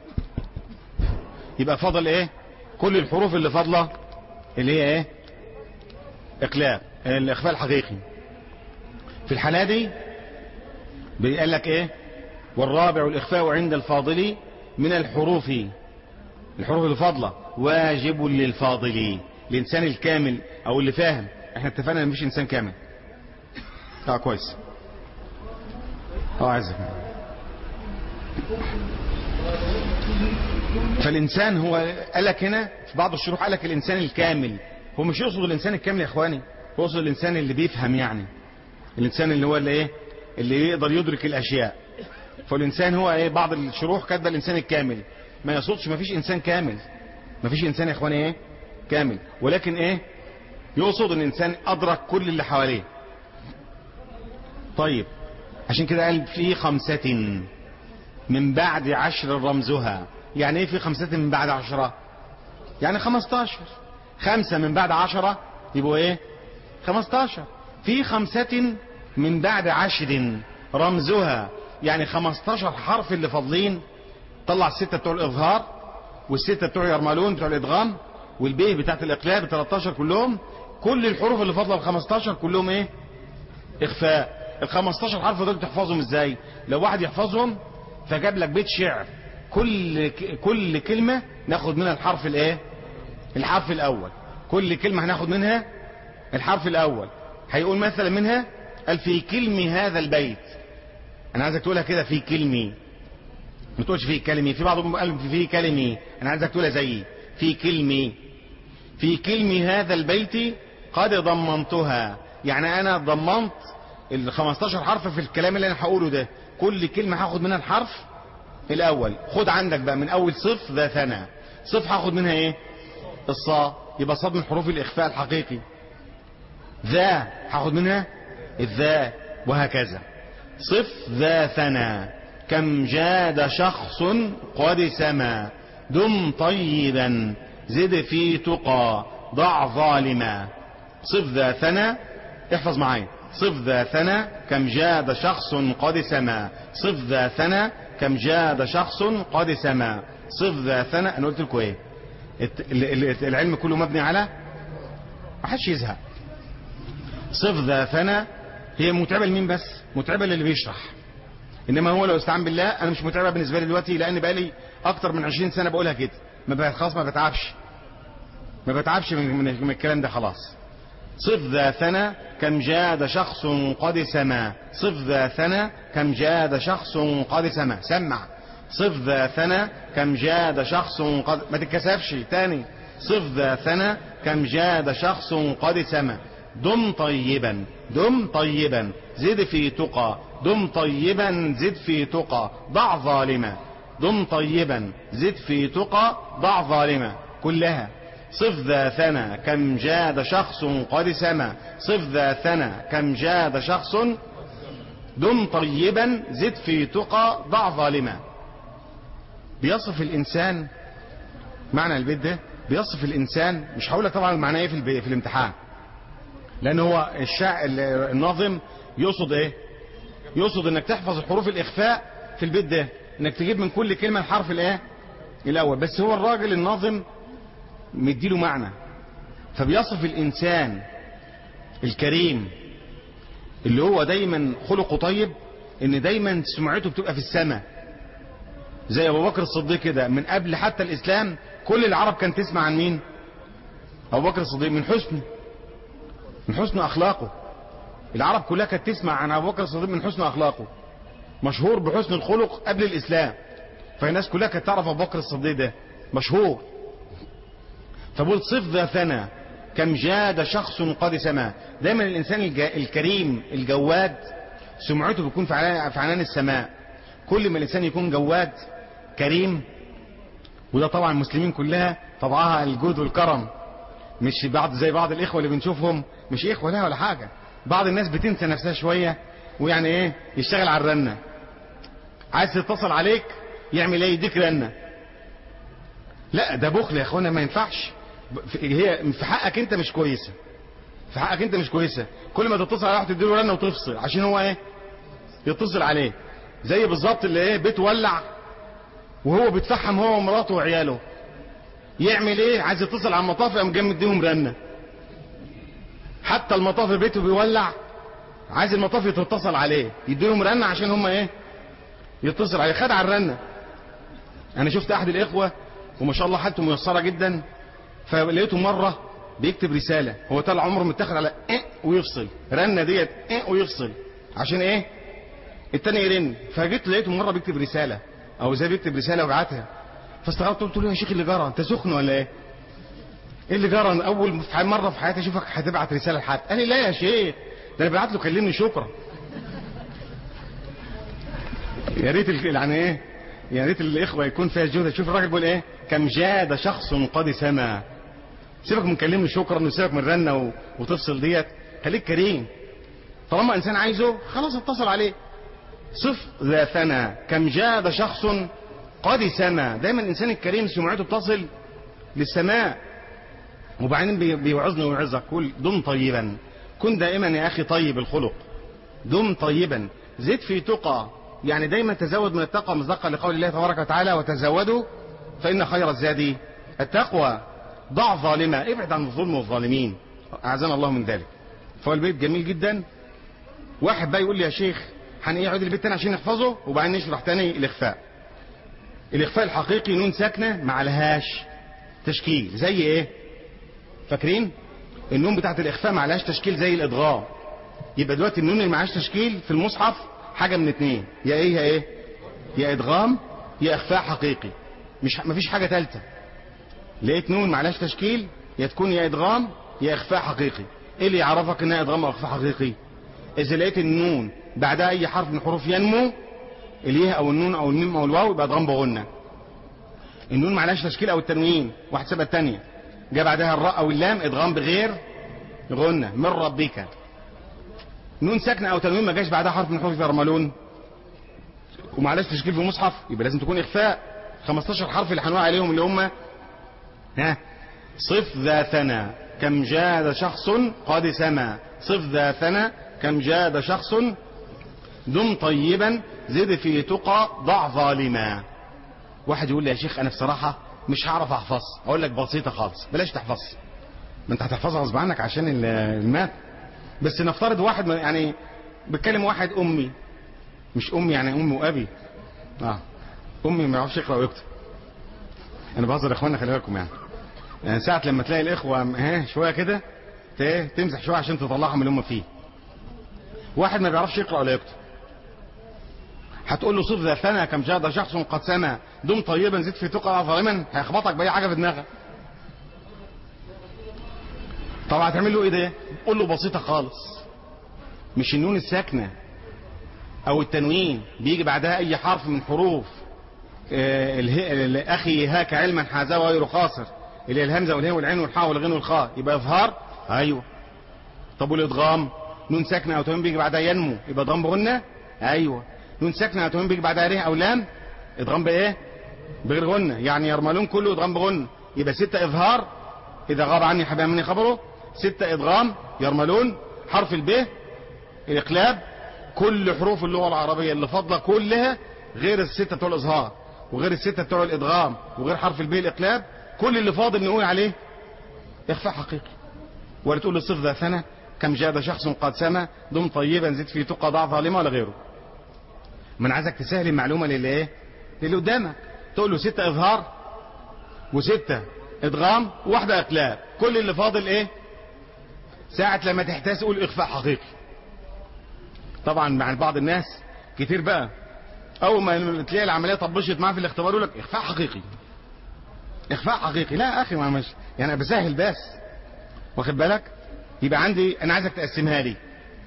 يبقى فاضل إيه كل الحروف اللي فاضلة اللي هي إيه إقلاب الإخفاء الحقيقي في الحالة دي بيقال لك ايه والرابع الإخفاء عند الفاضل من الحروف الحروف الفاضلة واجب للفاضل الإنسان الكامل أو اللي فاهم احنا اتفقنا ان مفيش إنسان كامل اه كويس اه عزك فالإنسان هو قالك هنا في بعض الشروح قالك الإنسان الكامل هو مش يقصد الإنسان الكامل يا إخواني هو يقصد الإنسان اللي بيفهم يعني الإنسان اللي هو اللي إيه اللي يقدر يدرك الأشياء فالإنسان هو إيه بعض الشروح كاتبه الإنسان الكامل ما يقصدش ما فيش إنسان كامل ما فيش إنسان يا إخواني إيه كامل ولكن إيه يقصد ان الإنسان أدرك كل اللي حواليه طيب عشان كده قال في خمسة من بعد عشر رمزها يعني ايه في خمسة من بعد عشرة يعني خمستاشر خمسة من بعد عشرة يبقوا ايه خمستاشر في خمسة من بعد عشر رمزها يعني خمستاشر حرف اللي فاضلين طلع الستة بتوع الإظهار والستة بتوع يرملون بتوع الإدغام والبيه بتاعت الإقلاب 13 كلهم كل الحروف اللي فاضله ال 15 كلهم ايه اخفاء ال 15 حرف دول تحفظهم ازاي لو واحد يحفظهم فجاب لك بيت شعر كل كل كلمة ناخد منها الحرف الايه الحرف الاول كل كلمة هناخد منها الحرف الاول هيقول مثلا منها قال في كلمي هذا البيت انا عايزك تقولها كده في كلمي ما تقولش في كلمي في بعضهم قال في كلمي انا عايزك تقولها زيي في كلمي في كلمي هذا البيت قد ضمنتها يعني انا ضمنت ال 15 حرف في الكلام اللي انا هقوله ده كل كلمة هاخد منها الحرف الاول خد عندك بقى من اول صف ذا ثنا صف هاخد منها ايه الصا يبقى صاد من حروف الاخفاء الحقيقي ذا هاخد منها الذا وهكذا صف ذا ثنا كم جاد شخص قد سما دم طيبا زد في تقى ضع ظالما صف ذا ثنا احفظ معايا صف ذا ثنا كم جاد شخص قد سما صف ذا ثنا كم جاد شخص قد سما صف ذا ثنا انا قلت لكم ايه العلم كله مبني على ما حدش يزهق صف ذا ثنا هي متعبة لمين بس متعبة للي بيشرح انما هو لو استعان بالله انا مش متعبة بالنسبة لي دلوقتي لان بقالي اكتر من 20 سنة بقولها كده ما خلاص ما بتعبش ما بتعبش من, من, من الكلام ده خلاص صف ذا ثنا كم جاد شخص قد سما صف ذا ثنا كم جاد شخص قد سما سمع صف ذا ثنا كم جاد شخص قد ما تتكسفش تاني صف ذا ثنا كم جاد شخص قد سما دم طيبا دم طيبا زد في تقى دم طيبا زد في تقى ضع ظالما دم طيبا زد في تقى ضع ظالما كلها صف ذا ثنا كم جاد شخص قد سما صف ذا ثنا كم جاد شخص دم طيبا زد في تقى ضع ظالما بيصف الإنسان معنى البيت ده بيصف الإنسان مش هقول لك طبعا معناه ايه في, في الامتحان لأن هو الشاع الناظم يقصد ايه يقصد انك تحفظ الحروف الإخفاء في البيت ده انك تجيب من كل كلمة الحرف الايه الاول بس هو الراجل الناظم مديله معنى فبيصف الانسان الكريم اللي هو دايما خلقه طيب ان دايما سمعته بتبقى في السماء زي ابو بكر الصديق كده من قبل حتى الاسلام كل العرب كانت تسمع عن مين ابو بكر الصديق من حسن من حسن اخلاقه العرب كلها كانت تسمع عن ابو بكر الصديق من حسن اخلاقه مشهور بحسن الخلق قبل الاسلام فالناس كلها كانت تعرف ابو بكر الصديق ده مشهور فبقول صف ذا ثنا كم جاد شخص قد سما دايما الانسان الكريم الجواد سمعته بيكون في عنان السماء كل ما الانسان يكون جواد كريم وده طبعا المسلمين كلها طبعها الجود والكرم مش بعض زي بعض الاخوه اللي بنشوفهم مش اخوه لا ولا حاجه بعض الناس بتنسى نفسها شويه ويعني ايه يشتغل على الرنه عايز يتصل عليك يعمل ايه يديك رنه لا ده بخل يا اخوانا ما ينفعش هي في حقك انت مش كويسه في حقك انت مش كويسه كل ما تتصل على واحد تديله رنه وتفصل عشان هو ايه يتصل عليه زي بالظبط اللي ايه بيت ولع وهو بيتفحم هو ومراته وعياله يعمل ايه عايز يتصل على المطاف قام جاي مديهم رنه حتى المطاف بيته بيولع عايز المطافي تتصل عليه يديلهم رنه عشان هم ايه يتصل عليه خد على الرنه انا شفت احد الاخوه وما شاء الله حالته ميسره جدا فلقيته مره بيكتب رساله هو طال عمره متاخد على إيه ويفصل رنه ديت إيه ويفصل عشان ايه التاني يرن فجيت لقيته مره بيكتب رساله او زي بيكتب رساله وبعتها فاستغربت قلت له يا شيخ اللي جرى انت سخن ولا ايه ايه اللي جرى أنا اول مره في حياتي اشوفك هتبعت رساله لحد قال لي لا يا شيخ ده انا بعت له كلمني شكرا يا ريت ال- يعني ايه يا ريت الاخوه يكون فيها جهد شوف الراجل بيقول ايه كم جاد شخص قد سما سيبك من كلمني شكرا وسيبك من رنه و- وتفصل ديت خليك كريم طالما انسان عايزه خلاص اتصل عليه صف ذا ثنى كم جاد شخص قد سما دايما الانسان الكريم سمعته بتصل للسماء وبعدين بي- بيوعظني ويوعظك قول دم طيبا كن دائما يا اخي طيب الخلق دم طيبا زد في تقى يعني دايما تزود من التقوى مصداقا لقول الله تبارك وتعالى وتزودوا فان خير الزاد التقوى ضع ظالمة ابعد عن الظلم والظالمين اعزنا الله من ذلك فهو البيت جميل جدا واحد بقى يقول لي يا شيخ هن ايه يقعد البيت تاني عشان نحفظه وبعدين نشرح تاني الاخفاء الاخفاء الحقيقي نون ساكنه ما عليهاش تشكيل زي ايه فاكرين النون بتاعت الاخفاء ما عليهاش تشكيل زي الادغام يبقى دلوقتي النون اللي معهاش تشكيل في المصحف حاجه من اتنين يا ايه يا ايه يا ادغام يا اخفاء حقيقي مش مفيش حاجه ثالثه لقيت نون معلهاش تشكيل يا تكون يا ادغام يا اخفاء حقيقي ايه اللي يعرفك انها ادغام او اخفاء حقيقي اذا لقيت النون بعدها اي حرف من حروف ينمو اليه او النون او الميم او الواو يبقى ادغام بغنه النون معلهاش تشكيل او التنوين واحد سبب الثانيه جاء بعدها الراء او اللام ادغام بغير غنه من ربك نون ساكنه او تنوين ما جاش بعدها حرف من حروف يرملون ومعلهاش تشكيل في المصحف يبقى لازم تكون اخفاء 15 حرف اللي هنقول عليهم اللي هم ها صف ذا ثنى كم جاد شخص قد سما صف ذا ثنى كم جاد شخص دم طيبا زد في تقى ضع ظالما واحد يقول لي يا شيخ انا بصراحه مش هعرف احفظ اقول لك بسيطه خالص بلاش تحفظ ما انت هتحفظها غصب عنك عشان ال- المات بس نفترض واحد ما- يعني بتكلم واحد امي مش امي يعني امي وابي اه امي ما يعرفش يقرا ويكتب انا بهزر يا اخوانا خلي بالكم يعني يعني ساعة لما تلاقي الاخوة ها شوية كده ت- تمسح شوية عشان تطلعهم اللي هم فيه واحد ما بيعرفش يقرأ ولا يكتب هتقول له صف ذا ثنى كم جاد شخص قد سما دم طيبا زد في تقى ظالما هيخبطك بأي حاجة في دماغك طب هتعمل له ايه ده قول له بسيطة خالص مش النون الساكنة او التنوين بيجي بعدها اي حرف من حروف آه، اله- ال- اخي هاك علما حازاه غير خاسر اللي هي الهمزه والهاء والعين والحاء والغين والخاء يبقى اظهار ايوه طب والادغام نون ساكنه او تنوين بيجي بعدها ينمو يبقى ادغام بغنه ايوه نون ساكنه او تنوين بيجي بعدها ره او لام ادغام بايه بغير غنه يعني يرملون كله ادغام بغنه يبقى ستة اظهار اذا غاب عني حبا مني خبره ستة ادغام يرملون حرف الب الاقلاب كل حروف اللغه العربيه اللي فاضله كلها غير السته بتوع الاظهار وغير السته بتوع الادغام وغير حرف الب الاقلاب كل اللي فاضل نقول عليه اخفاء حقيقي ولا تقول الصف ذا ثنى كم جاد شخص قد سما دم طيبا زد في تقى ضع ظالمه ولا غيره من عايزك تسهل المعلومه للي ايه للي قدامك تقول له ستة اظهار وستة ادغام وواحدة اقلاب كل اللي فاضل ايه ساعة لما تحتاس قول اخفاء حقيقي طبعا مع بعض الناس كتير بقى اول ما تلاقي العمليه طبشت معاه في الاختبار يقول لك اخفاء حقيقي اخفاء حقيقي لا يا اخي ما مش يعني أنا بسهل بس واخد بالك يبقى عندي انا عايزك تقسمها لي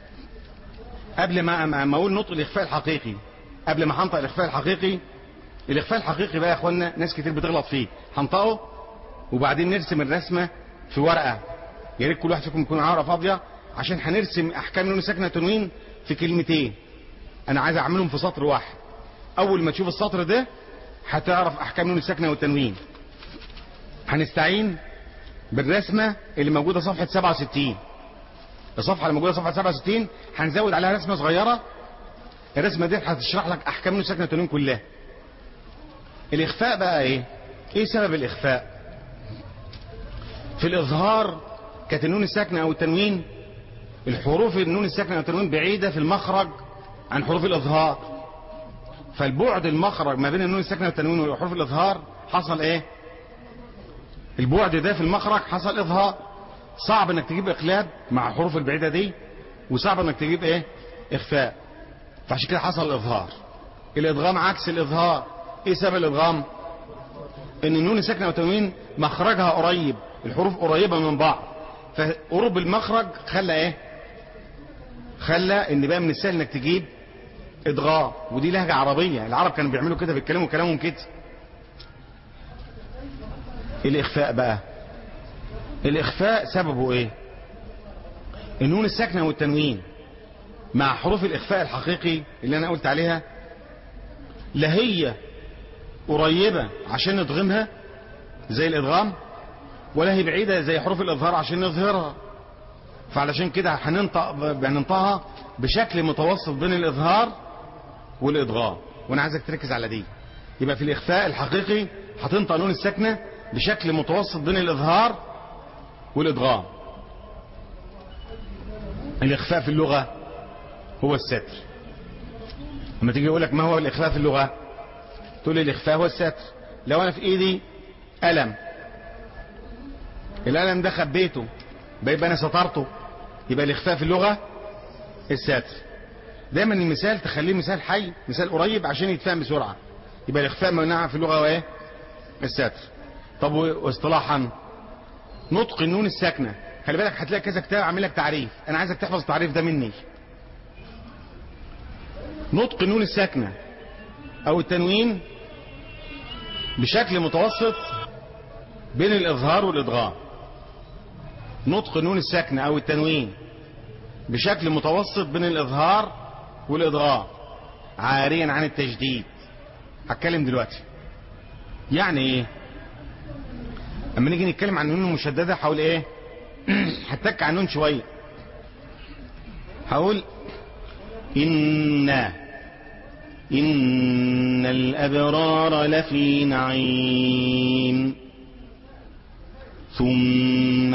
قبل ما ما ما اقول نطق الاخفاء الحقيقي قبل ما هنطق الاخفاء الحقيقي الاخفاء الحقيقي بقى يا اخوانا ناس كتير بتغلط فيه هنطقه وبعدين نرسم الرسمه في ورقه يا ريت كل واحد فيكم يكون عارف فاضيه عشان هنرسم احكام نون ساكنه تنوين في كلمتين انا عايز اعملهم في سطر واحد اول ما تشوف السطر ده هتعرف احكام نون الساكنه والتنوين هنستعين بالرسمه اللي موجوده صفحه 67 الصفحه اللي موجوده صفحه 67 هنزود عليها رسمه صغيره الرسمه دي هتشرح لك احكام نون الساكنه والتنوين كلها الاخفاء بقى ايه ايه سبب الاخفاء في الاظهار كانت النون الساكنه او التنوين الحروف النون الساكنة والتنوين بعيدة في المخرج عن حروف الإظهار فالبعد المخرج ما بين النون الساكنة والتنوين وحروف الإظهار حصل إيه البعد ده في المخرج حصل إظهار صعب انك تجيب إقلاب مع الحروف البعيدة دي وصعب انك تجيب إيه إخفاء فعشان كده حصل الإظهار الإدغام عكس الإظهار إيه سبب الإدغام ان النون الساكنة والتنوين مخرجها قريب الحروف قريبة من بعض فقرب المخرج خلى ايه خلى ان بقى من السهل انك تجيب ادغام ودي لهجة عربية العرب كانوا بيعملوا كده بيتكلموا كلامهم كده الاخفاء بقى الاخفاء سببه ايه النون الساكنة والتنوين مع حروف الاخفاء الحقيقي اللي انا قلت عليها لا هي قريبة عشان ندغمها زي الادغام ولا هي بعيدة زي حروف الاظهار عشان نظهرها فعلشان كده هننطق هننطقها بشكل متوسط بين الاظهار والادغام وانا عايزك تركز على دي يبقى في الاخفاء الحقيقي هتنطق نون الساكنة بشكل متوسط بين الاظهار والادغام الاخفاء في اللغة هو الستر لما تيجي يقول لك ما هو الاخفاء في اللغة تقول لي الاخفاء هو الستر لو انا في ايدي قلم القلم ده خبيته بيبقى انا سترته يبقى الاخفاء في اللغة الستر دايما المثال تخليه مثال حي مثال قريب عشان يتفهم بسرعة يبقى الاخفاء منع في اللغة وايه الستر طب واصطلاحا نطق النون الساكنة خلي بالك هتلاقي كذا كتاب عامل لك تعريف انا عايزك تحفظ التعريف ده مني نطق النون الساكنة او التنوين بشكل متوسط بين الاظهار والادغام نطق النون الساكنة او التنوين بشكل متوسط بين الاظهار والادغام عاريا عن التجديد هتكلم دلوقتي يعني ايه اما نيجي نتكلم عن النون المشددة حول ايه هتك عن النون شوية هقول إن إن الأبرار لفي نعيم ثم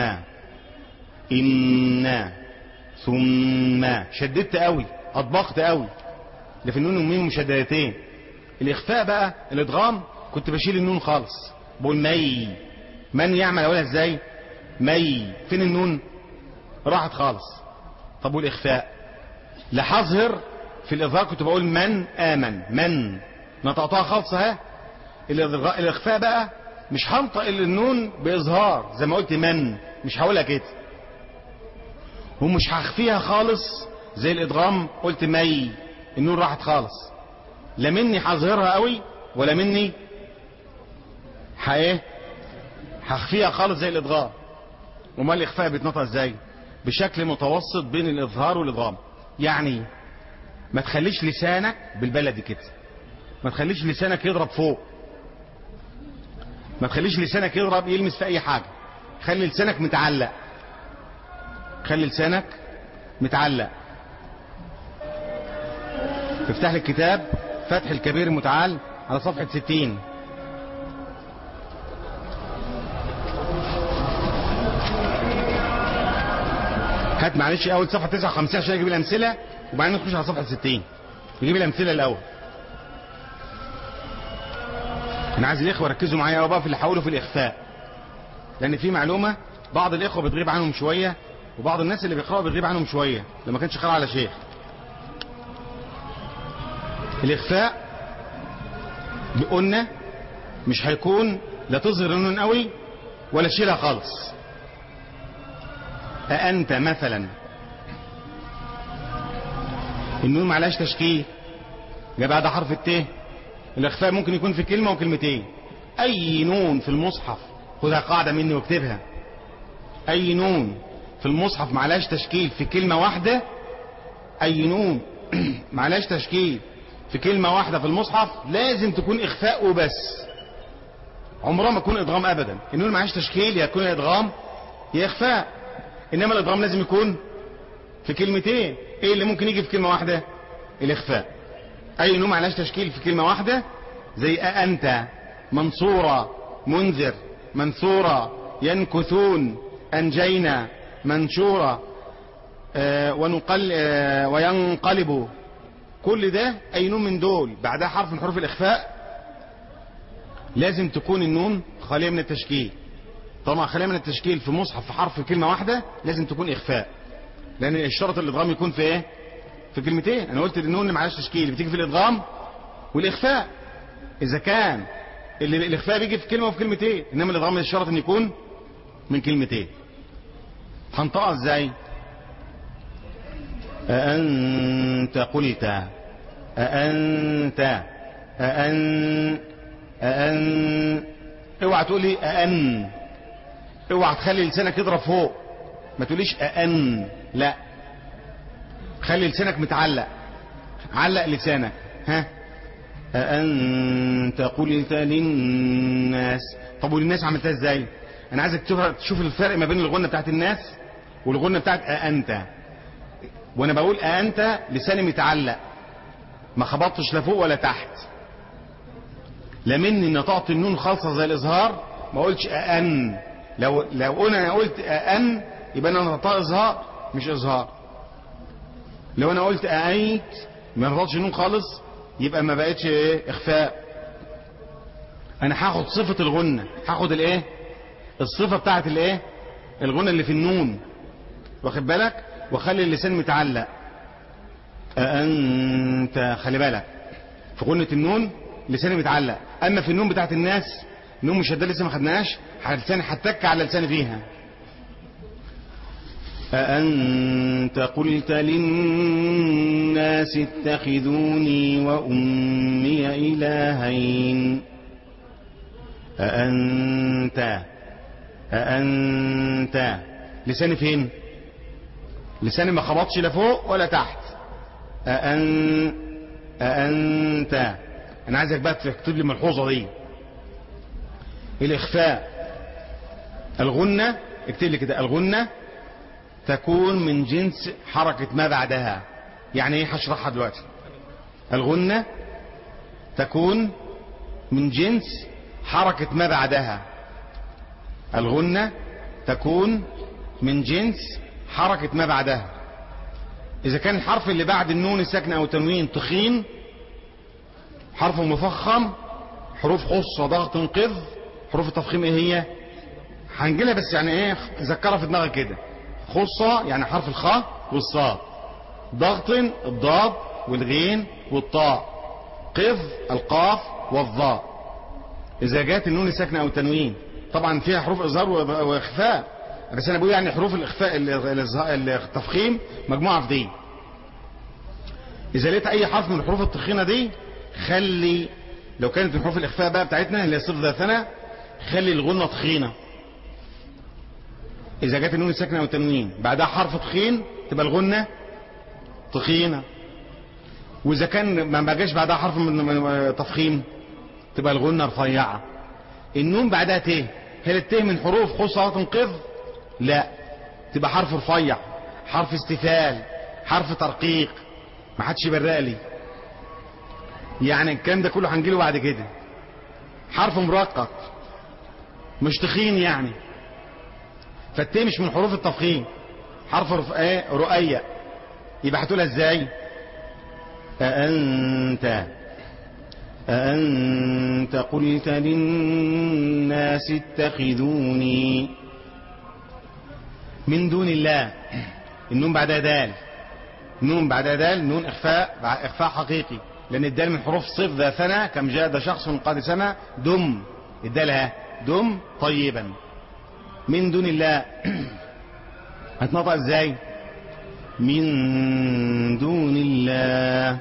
إن ثم شددت قوي أطبقت قوي ده في النون والميم مشددتين الإخفاء بقى الإدغام كنت بشيل النون خالص بقول مي من يعمل أولها إزاي مي فين النون راحت خالص طب والإخفاء لا هظهر في الإظهار كنت بقول من آمن من نطقتها خالصة ها الإخفاء بقى مش هنطق النون بإظهار زي ما قلت من مش هقولها كده ومش هخفيها خالص زي الإدغام قلت مي النون راحت خالص لا مني هظهرها قوي ولا مني ايه هخفيها خالص زي الإدغام وما الإخفاء بيتنطق ازاي بشكل متوسط بين الإظهار والإدغام يعني ما تخليش لسانك بالبلدي كده ما تخليش لسانك يضرب فوق ما تخليش لسانك يضرب يلمس في اي حاجة خلي لسانك متعلق خلي لسانك متعلق تفتح لي الكتاب فتح الكبير المتعال على صفحة 60 هات معلش اول صفحة 59 عشان اجيب الامثلة وبعدين نخش على صفحة 60 نجيب الامثلة الاول انا عايز الاخوة ركزوا معايا قوي بقى في اللي حاولوا في الاخفاء لان في معلومة بعض الاخوة بتغيب عنهم شوية وبعض الناس اللي بيقرأوا بيغيب عنهم شوية لما كانش قرأ على شيخ الاخفاء قلنا مش هيكون لا تظهر النون قوي ولا تشيلها خالص أأنت مثلا النون معلاش تشكيل جاء بعد حرف الت الإخفاء ممكن يكون في كلمة وكلمتين أي نون في المصحف خدها قاعدة مني واكتبها أي نون في المصحف معلاش تشكيل في كلمة واحدة أي نون معلاش تشكيل في كلمة واحدة في المصحف لازم تكون إخفاء وبس عمرها ما تكون إدغام أبدا النون معلاش تشكيل يا تكون إدغام يا إخفاء انما الادغام لازم يكون في كلمتين ايه اللي ممكن يجي في كلمة واحدة الاخفاء اي نوع معلاش تشكيل في كلمة واحدة زي انت منصورة منذر منثورة ينكثون انجينا منشورة آه ونقل آه وينقلب كل ده اي نون من دول بعدها حرف من حروف الاخفاء لازم تكون النون خالية من التشكيل طبعا خالية من التشكيل في مصحف في حرف كلمة واحدة لازم تكون اخفاء لان الشرط الادغام يكون في ايه في كلمتين انا قلت النون اللي معهاش تشكيل بتيجي في الادغام والاخفاء اذا كان اللي الاخفاء بيجي في كلمة وفي كلمتين انما الادغام الشرط ان يكون من كلمتين هنطقها ازاي أأنت قلت أأنت أأن أأن اوعى تقولي أأن اوعى تخلي لسانك يضرب فوق ما تقوليش أأن لا خلي لسانك متعلق علق لسانك ها أأنت قلت للناس طب وللناس عملتها ازاي انا عايزك تشوف الفرق ما بين الغنة بتاعت الناس والغنة بتاعت أأنت وانا بقول أأنت لساني متعلق ما خبطتش لا فوق ولا تحت لا مني نطقت النون خالصة زي الإظهار ما قلتش أأن لو لو قلنا انا قلت أأن يبقى انا نطقت إظهار مش إظهار لو انا قلت أأيت ما نطقتش النون خالص يبقى ما بقتش ايه إخفاء انا هاخد صفة الغنة هاخد الايه الصفة بتاعت الايه الغنة اللي في النون واخد بالك وخلي اللسان متعلق أأنت خلي بالك في غنة النون لساني متعلق أما في النون بتاعت الناس نون مشددة لسه ما خدناهاش لساني هتك على لساني فيها أأنت قلت للناس اتخذوني وأمي إلهين أأنت أأنت لساني فين لساني ما خبطش لا فوق ولا تحت أأن أأنت أنا عايزك بقى تكتب لي الملحوظة دي الإخفاء الغنة اكتب لي كده الغنة تكون من جنس حركة ما بعدها يعني ايه هشرحها دلوقتي الغنة تكون من جنس حركة ما بعدها الغنة تكون من جنس حركة ما بعدها إذا كان الحرف اللي بعد النون الساكنة أو التنوين تخين حرف مفخم حروف خص وضغط قذ حروف التفخيم ايه هي هنجيلها بس يعني ايه ذكرها في دماغك كده خصة يعني حرف الخاء والصاد ضغط الضاد والغين والطاء قذ القاف والظاء اذا جاءت النون الساكنة او التنوين طبعا فيها حروف اظهار واخفاء بس انا بقول يعني حروف الاخفاء التفخيم مجموعة في دي اذا لقيت اي حرف من الحروف التخينة دي خلي لو كانت من حروف الاخفاء بقى بتاعتنا اللي هي صفر ذاتنا خلي الغنة تخينة اذا جت النون الساكنة او التنوين بعدها حرف تخين تبقى الغنة تخينة واذا كان ما جاش بعدها حرف من تفخيم تبقى الغنة رفيعة النون بعدها ت هل الت من حروف خصة تنقذ لا تبقى حرف رفيع حرف استفال حرف ترقيق ما حدش يبرق لي يعني الكلام ده كله هنجيله بعد كده حرف مرقق مش تخين يعني فالتي مش من حروف التفخيم حرف رف... ايه رؤية يبقى هتقولها ازاي أأنت أأنت قلت للناس اتخذوني من دون الله النون بعدها دال نون بعدها دال نون إخفاء إخفاء حقيقي لأن الدال من حروف صف ذا ثنا كم جاد شخص قد سنة دم الدالها دم طيبا من دون الله هتنطق ازاي من دون الله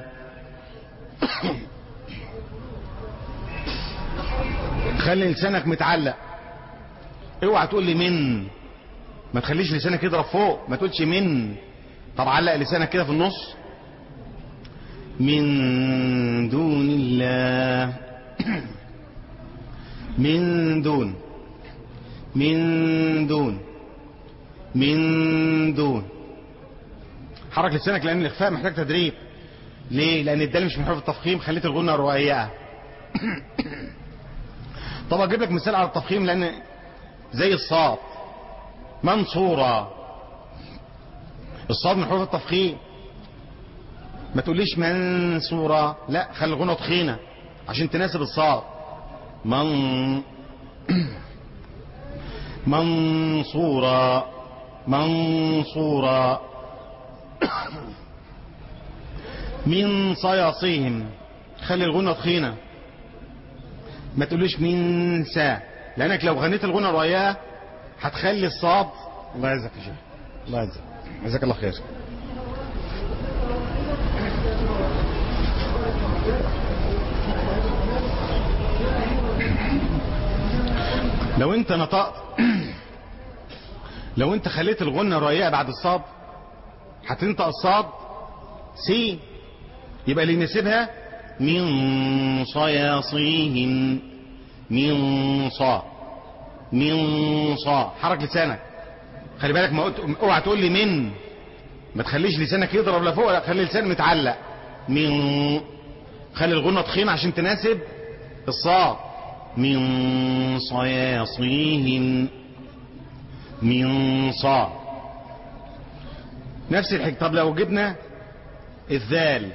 خلي لسانك متعلق اوعى تقول لي من ما تخليش لسانك يضرب فوق ما تقولش من طب علق لسانك كده في النص من دون الله من دون من دون من دون حرك لسانك لان الاخفاء محتاج تدريب ليه لان الدال مش من حروف التفخيم خليت الغنة رقيقة طب اجيب لك مثال على التفخيم لان زي الصاد منصورة الصاد من حروف التفخيم ما تقوليش منصورة لا خلي الغنى تخينة عشان تناسب الصاد من منصورة منصورة من صياصيهم خلي الغنى تخينة ما تقوليش من سا لانك لو غنيت الغنى رواياه هتخلي الصاد الله يعزك يا شيخ الله يعزك جزاك الله خير لو انت نطقت لو انت خليت الغنة رقيقة بعد الصاد هتنطق الصاد سي يبقى اللي يناسبها من صياصيهم من صا من صا حرك لسانك خلي بالك ما قلت اوعى تقول لي من ما تخليش لسانك يضرب لفوق لا خلي لسانك متعلق من خلي الغنة تخينة عشان تناسب الصاد من صياصيهم من صا نفس الحكايه طب لو جبنا الذال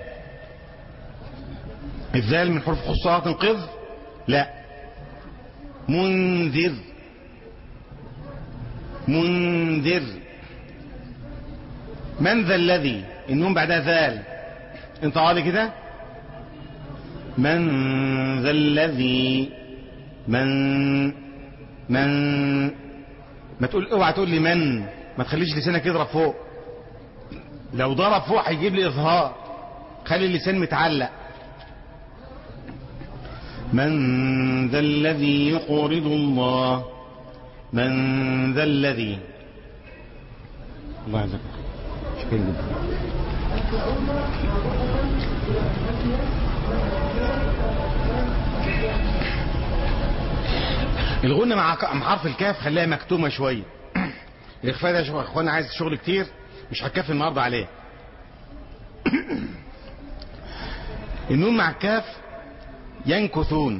الذال من حروف خصوصات تنقذ لا منذر منذر من ذا الذي النون بعدها ذال انت عالي كده من ذا الذي من من ما تقول اوعى تقول لي من ما تخليش لسانك يضرب فوق لو ضرب فوق هيجيب لي اظهار خلي اللسان متعلق من ذا الذي يقرض الله من ذا الذي الله يجزاك شكرا جدا الغنة مع مع حرف الكاف خليها مكتومة شوية الإخفاء ده يا اخوانا عايز شغل كتير مش هتكفي النهارده عليه النون مع الكاف ينكثون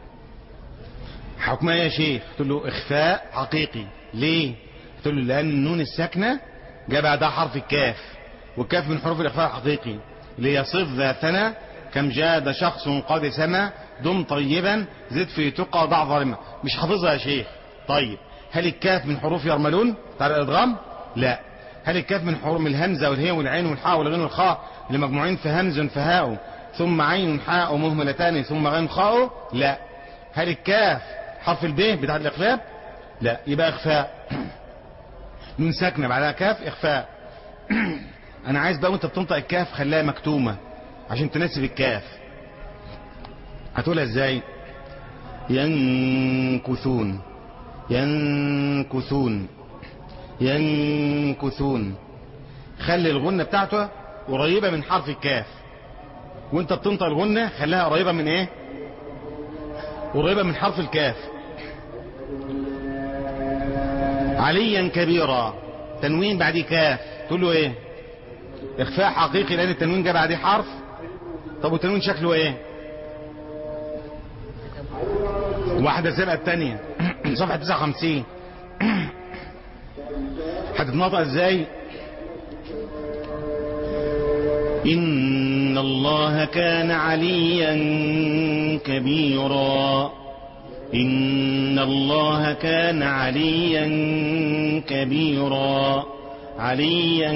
حكمها يا شيخ قلت له إخفاء حقيقي ليه قلت له لأن النون الساكنة جاء بعدها حرف الكاف والكاف من حروف الإخفاء الحقيقي ليصف ذا ثنى كم جاد شخص قد سما دم طيبا زد في تقى ضع ظالما مش حافظها يا شيخ طيب هل الكاف من حروف يرملون بتاع الادغام لا هل الكاف من حروف من الهمزه والهي والعين والحاء والغين والخاء اللي مجموعين في همز فهاء ثم عين حاء مهملتان ثم غين خاء لا هل الكاف حرف الب بتاع الاخفاء لا يبقى اخفاء نون ساكنه بعدها كاف اخفاء انا عايز بقى وانت بتنطق الكاف خليها مكتومه عشان تناسب الكاف هتقولها ازاي ينكثون ينكثون ينكثون خلي الغنة بتاعته قريبة من حرف الكاف وانت بتنطق الغنة خليها قريبة من ايه قريبة من حرف الكاف عليا كبيرا تنوين بعد كاف تقول له ايه اخفاء حقيقي لان التنوين جاء بعديه حرف طب والتنوين شكله ايه واحدة سابقة التانية صفحة 59 هتتنطق ازاي إن الله كان عليا كبيرا إن الله كان عليا كبيرا عليا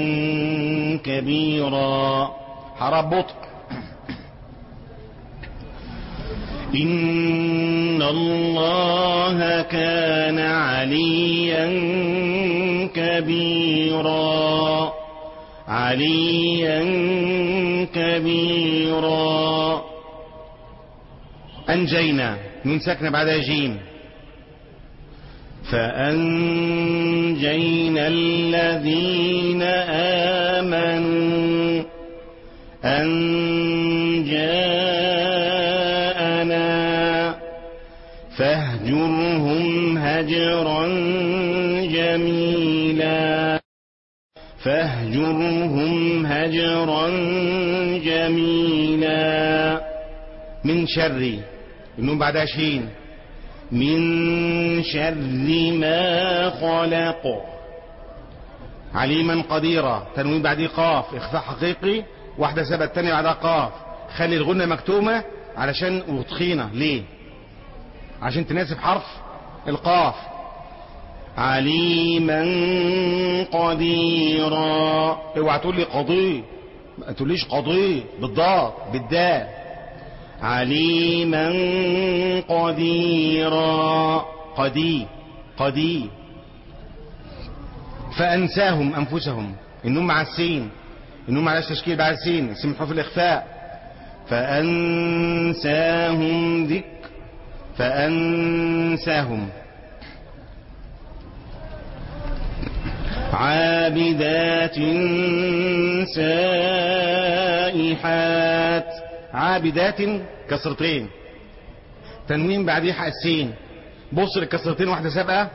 كبيرا حرب بطء إن الله كان عليا كبيرا عليا كبيرا أنجينا نون ساكنة بعدها جيم فأنجينا الذين آمنوا أنجاءنا فاهجرهم هجرا جميلا فاهجرهم هجرا جميلا من شر النون بعدها شين من شر ما خلق عليما قديرا تنوين بعديه قاف اخفاء حقيقي واحدة سبب التانية بعدها قاف خلي الغنة مكتومة علشان وتخينة ليه عشان تناسب حرف القاف عليما قديرا اوعى تقول لي قضي ما تقوليش قضي بالضاد بالدال عليما قديرا قدي قدي فأنساهم أنفسهم إنهم مع السين إنهم معلاش تشكيل بعد السين اسم حرف الإخفاء فأنساهم ذكر فأنساهم عابدات سائحات عابدات كسرتين تنوين بعديه حق السين بص للكسرتين واحدة سابقة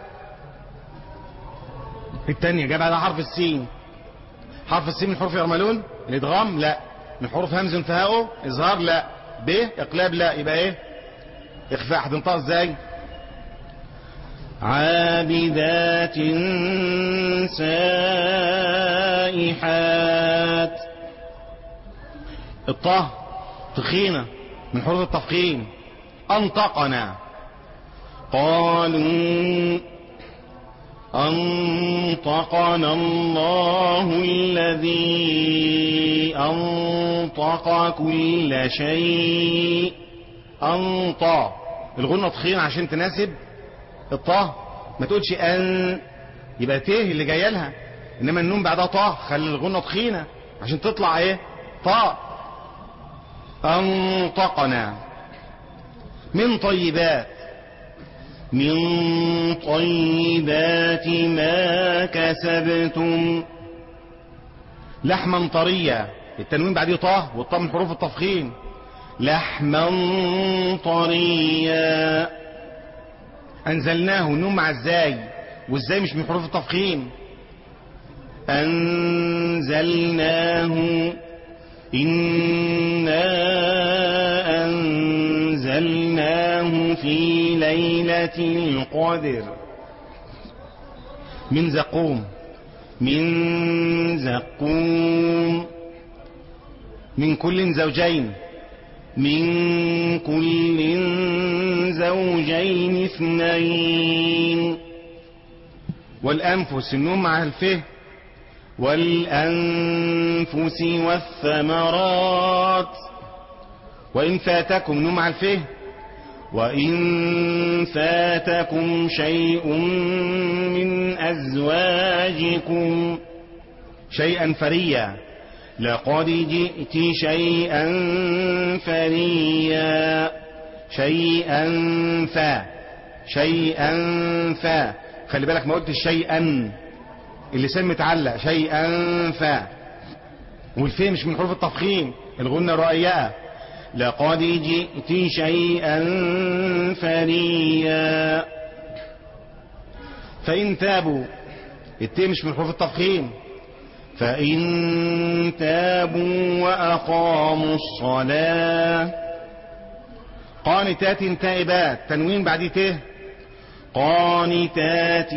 التانية جاب على حرف السين حرف السين من حروف يرملون الادغام لا من حروف همز فهاؤه اظهار لا ب اقلاب لا يبقى ايه اخفاء هتنطق ازاي عابدات سائحات الطه تخينة من حروف التفخيم انطقنا قالوا أنطقنا الله الذي أنطق كل شيء أنطى الغنة تخين عشان تناسب الطه ما تقولش أن يبقى ت اللي جايه لها إنما النون بعدها طه خلي الغنة تخينة عشان تطلع إيه طاء أنطقنا من طيبات من طيبات ما كسبتم لحما طريا التنوين بعديه طه والطه من حروف التفخيم لحما طريا انزلناه النون مع ازاي وازاي مش من حروف التفخيم انزلناه انا انزلناه في ليلة القدر من زقوم من زقوم من كل زوجين من كل زوجين اثنين والأنفس النوم مع الفه والأنفس والثمرات وإن فاتكم نوم مع الفه وإن فاتكم شيء من أزواجكم شيئا فريا لقد جئت شيئا فريا شيئا فا شيئا فا خلي بالك ما قلت شيئا اللسان متعلق شيئا فا والفي مش من حروف التفخيم الغنة الرؤيئة لقد جئت شيئا فريا فإن تابوا التي مش من حروف التفخيم فإن تابوا وأقاموا الصلاة قانتات تائبات تنوين بعد ته قانتات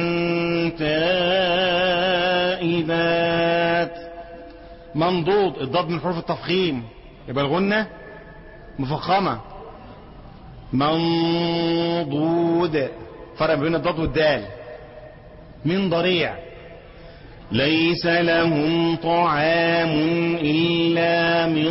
تائبات منضود الضاد من حروف التفخيم يبقى الغنة مفخمة منضود فرق بين الضاد والدال من ضريع ليس لهم طعام إلا من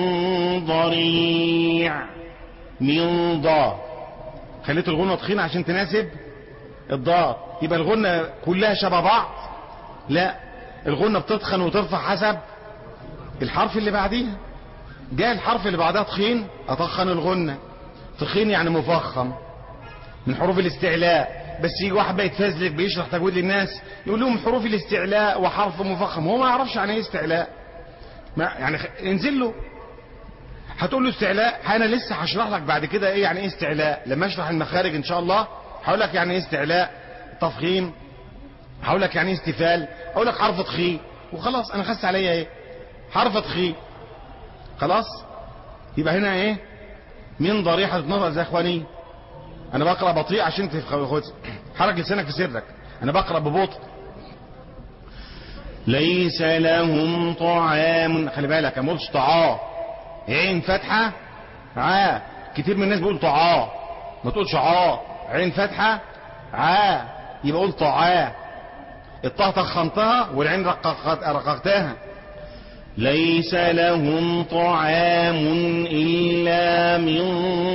ضريع من ضاد خليت الغنة تخينة عشان تناسب الضاد يبقى الغنة كلها شبه بعض لا الغنة بتتخن وترفع حسب الحرف اللي بعديها جاء الحرف اللي بعدها تخين أطخن الغنة تخين يعني مفخم من حروف الاستعلاء بس يجي واحد بقى يتفزلك بيشرح تجويد للناس يقول لهم حروف الاستعلاء وحرف مفخم هو ما يعرفش يعني ايه استعلاء ما يعني خ... انزل له هتقول له استعلاء انا لسه هشرح لك بعد كده ايه يعني ايه استعلاء لما اشرح المخارج ان شاء الله هقول لك يعني ايه استعلاء تفخيم هقول لك يعني ايه استفال اقول لك حرف تخي وخلاص انا خس عليا ايه حرف تخي خلاص يبقى هنا ايه من ضريحة النظر زي اخواني انا بقرأ بطيء عشان تفخذ حرك لسانك في سرك انا بقرأ ببطء ليس لهم طعام خلي بالك ما قلتش طعام عين فتحة عا كتير من الناس بيقول طعام ما تقولش عا عين فتحة عا يبقى قول طعا الطه تخنتها والعين رققت رققتها ليس لهم طعام إلا من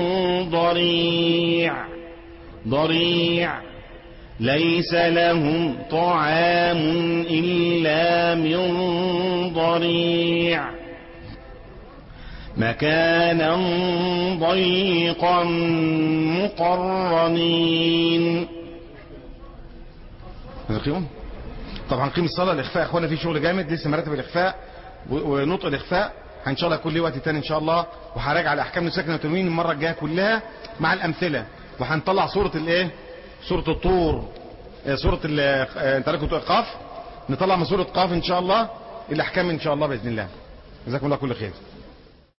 ضريع ضريع ليس لهم طعام إلا من ضريع مكانا ضيقا مقرنين نقيم طبعا هنقيم الصلاة الإخفاء يا اخوانا في شغل جامد لسه مراتب الإخفاء ونطق الإخفاء ان شاء الله يكون ليه وقت تاني ان شاء الله وهراجع على احكام السكن والتنوين المره الجايه كلها مع الامثله وهنطلع صوره الايه سوره الطور آه، سوره ال- آه، انت عارف كنت قاف نطلع من سوره قاف ان شاء الله الاحكام ان شاء الله باذن الله جزاكم الله كل خير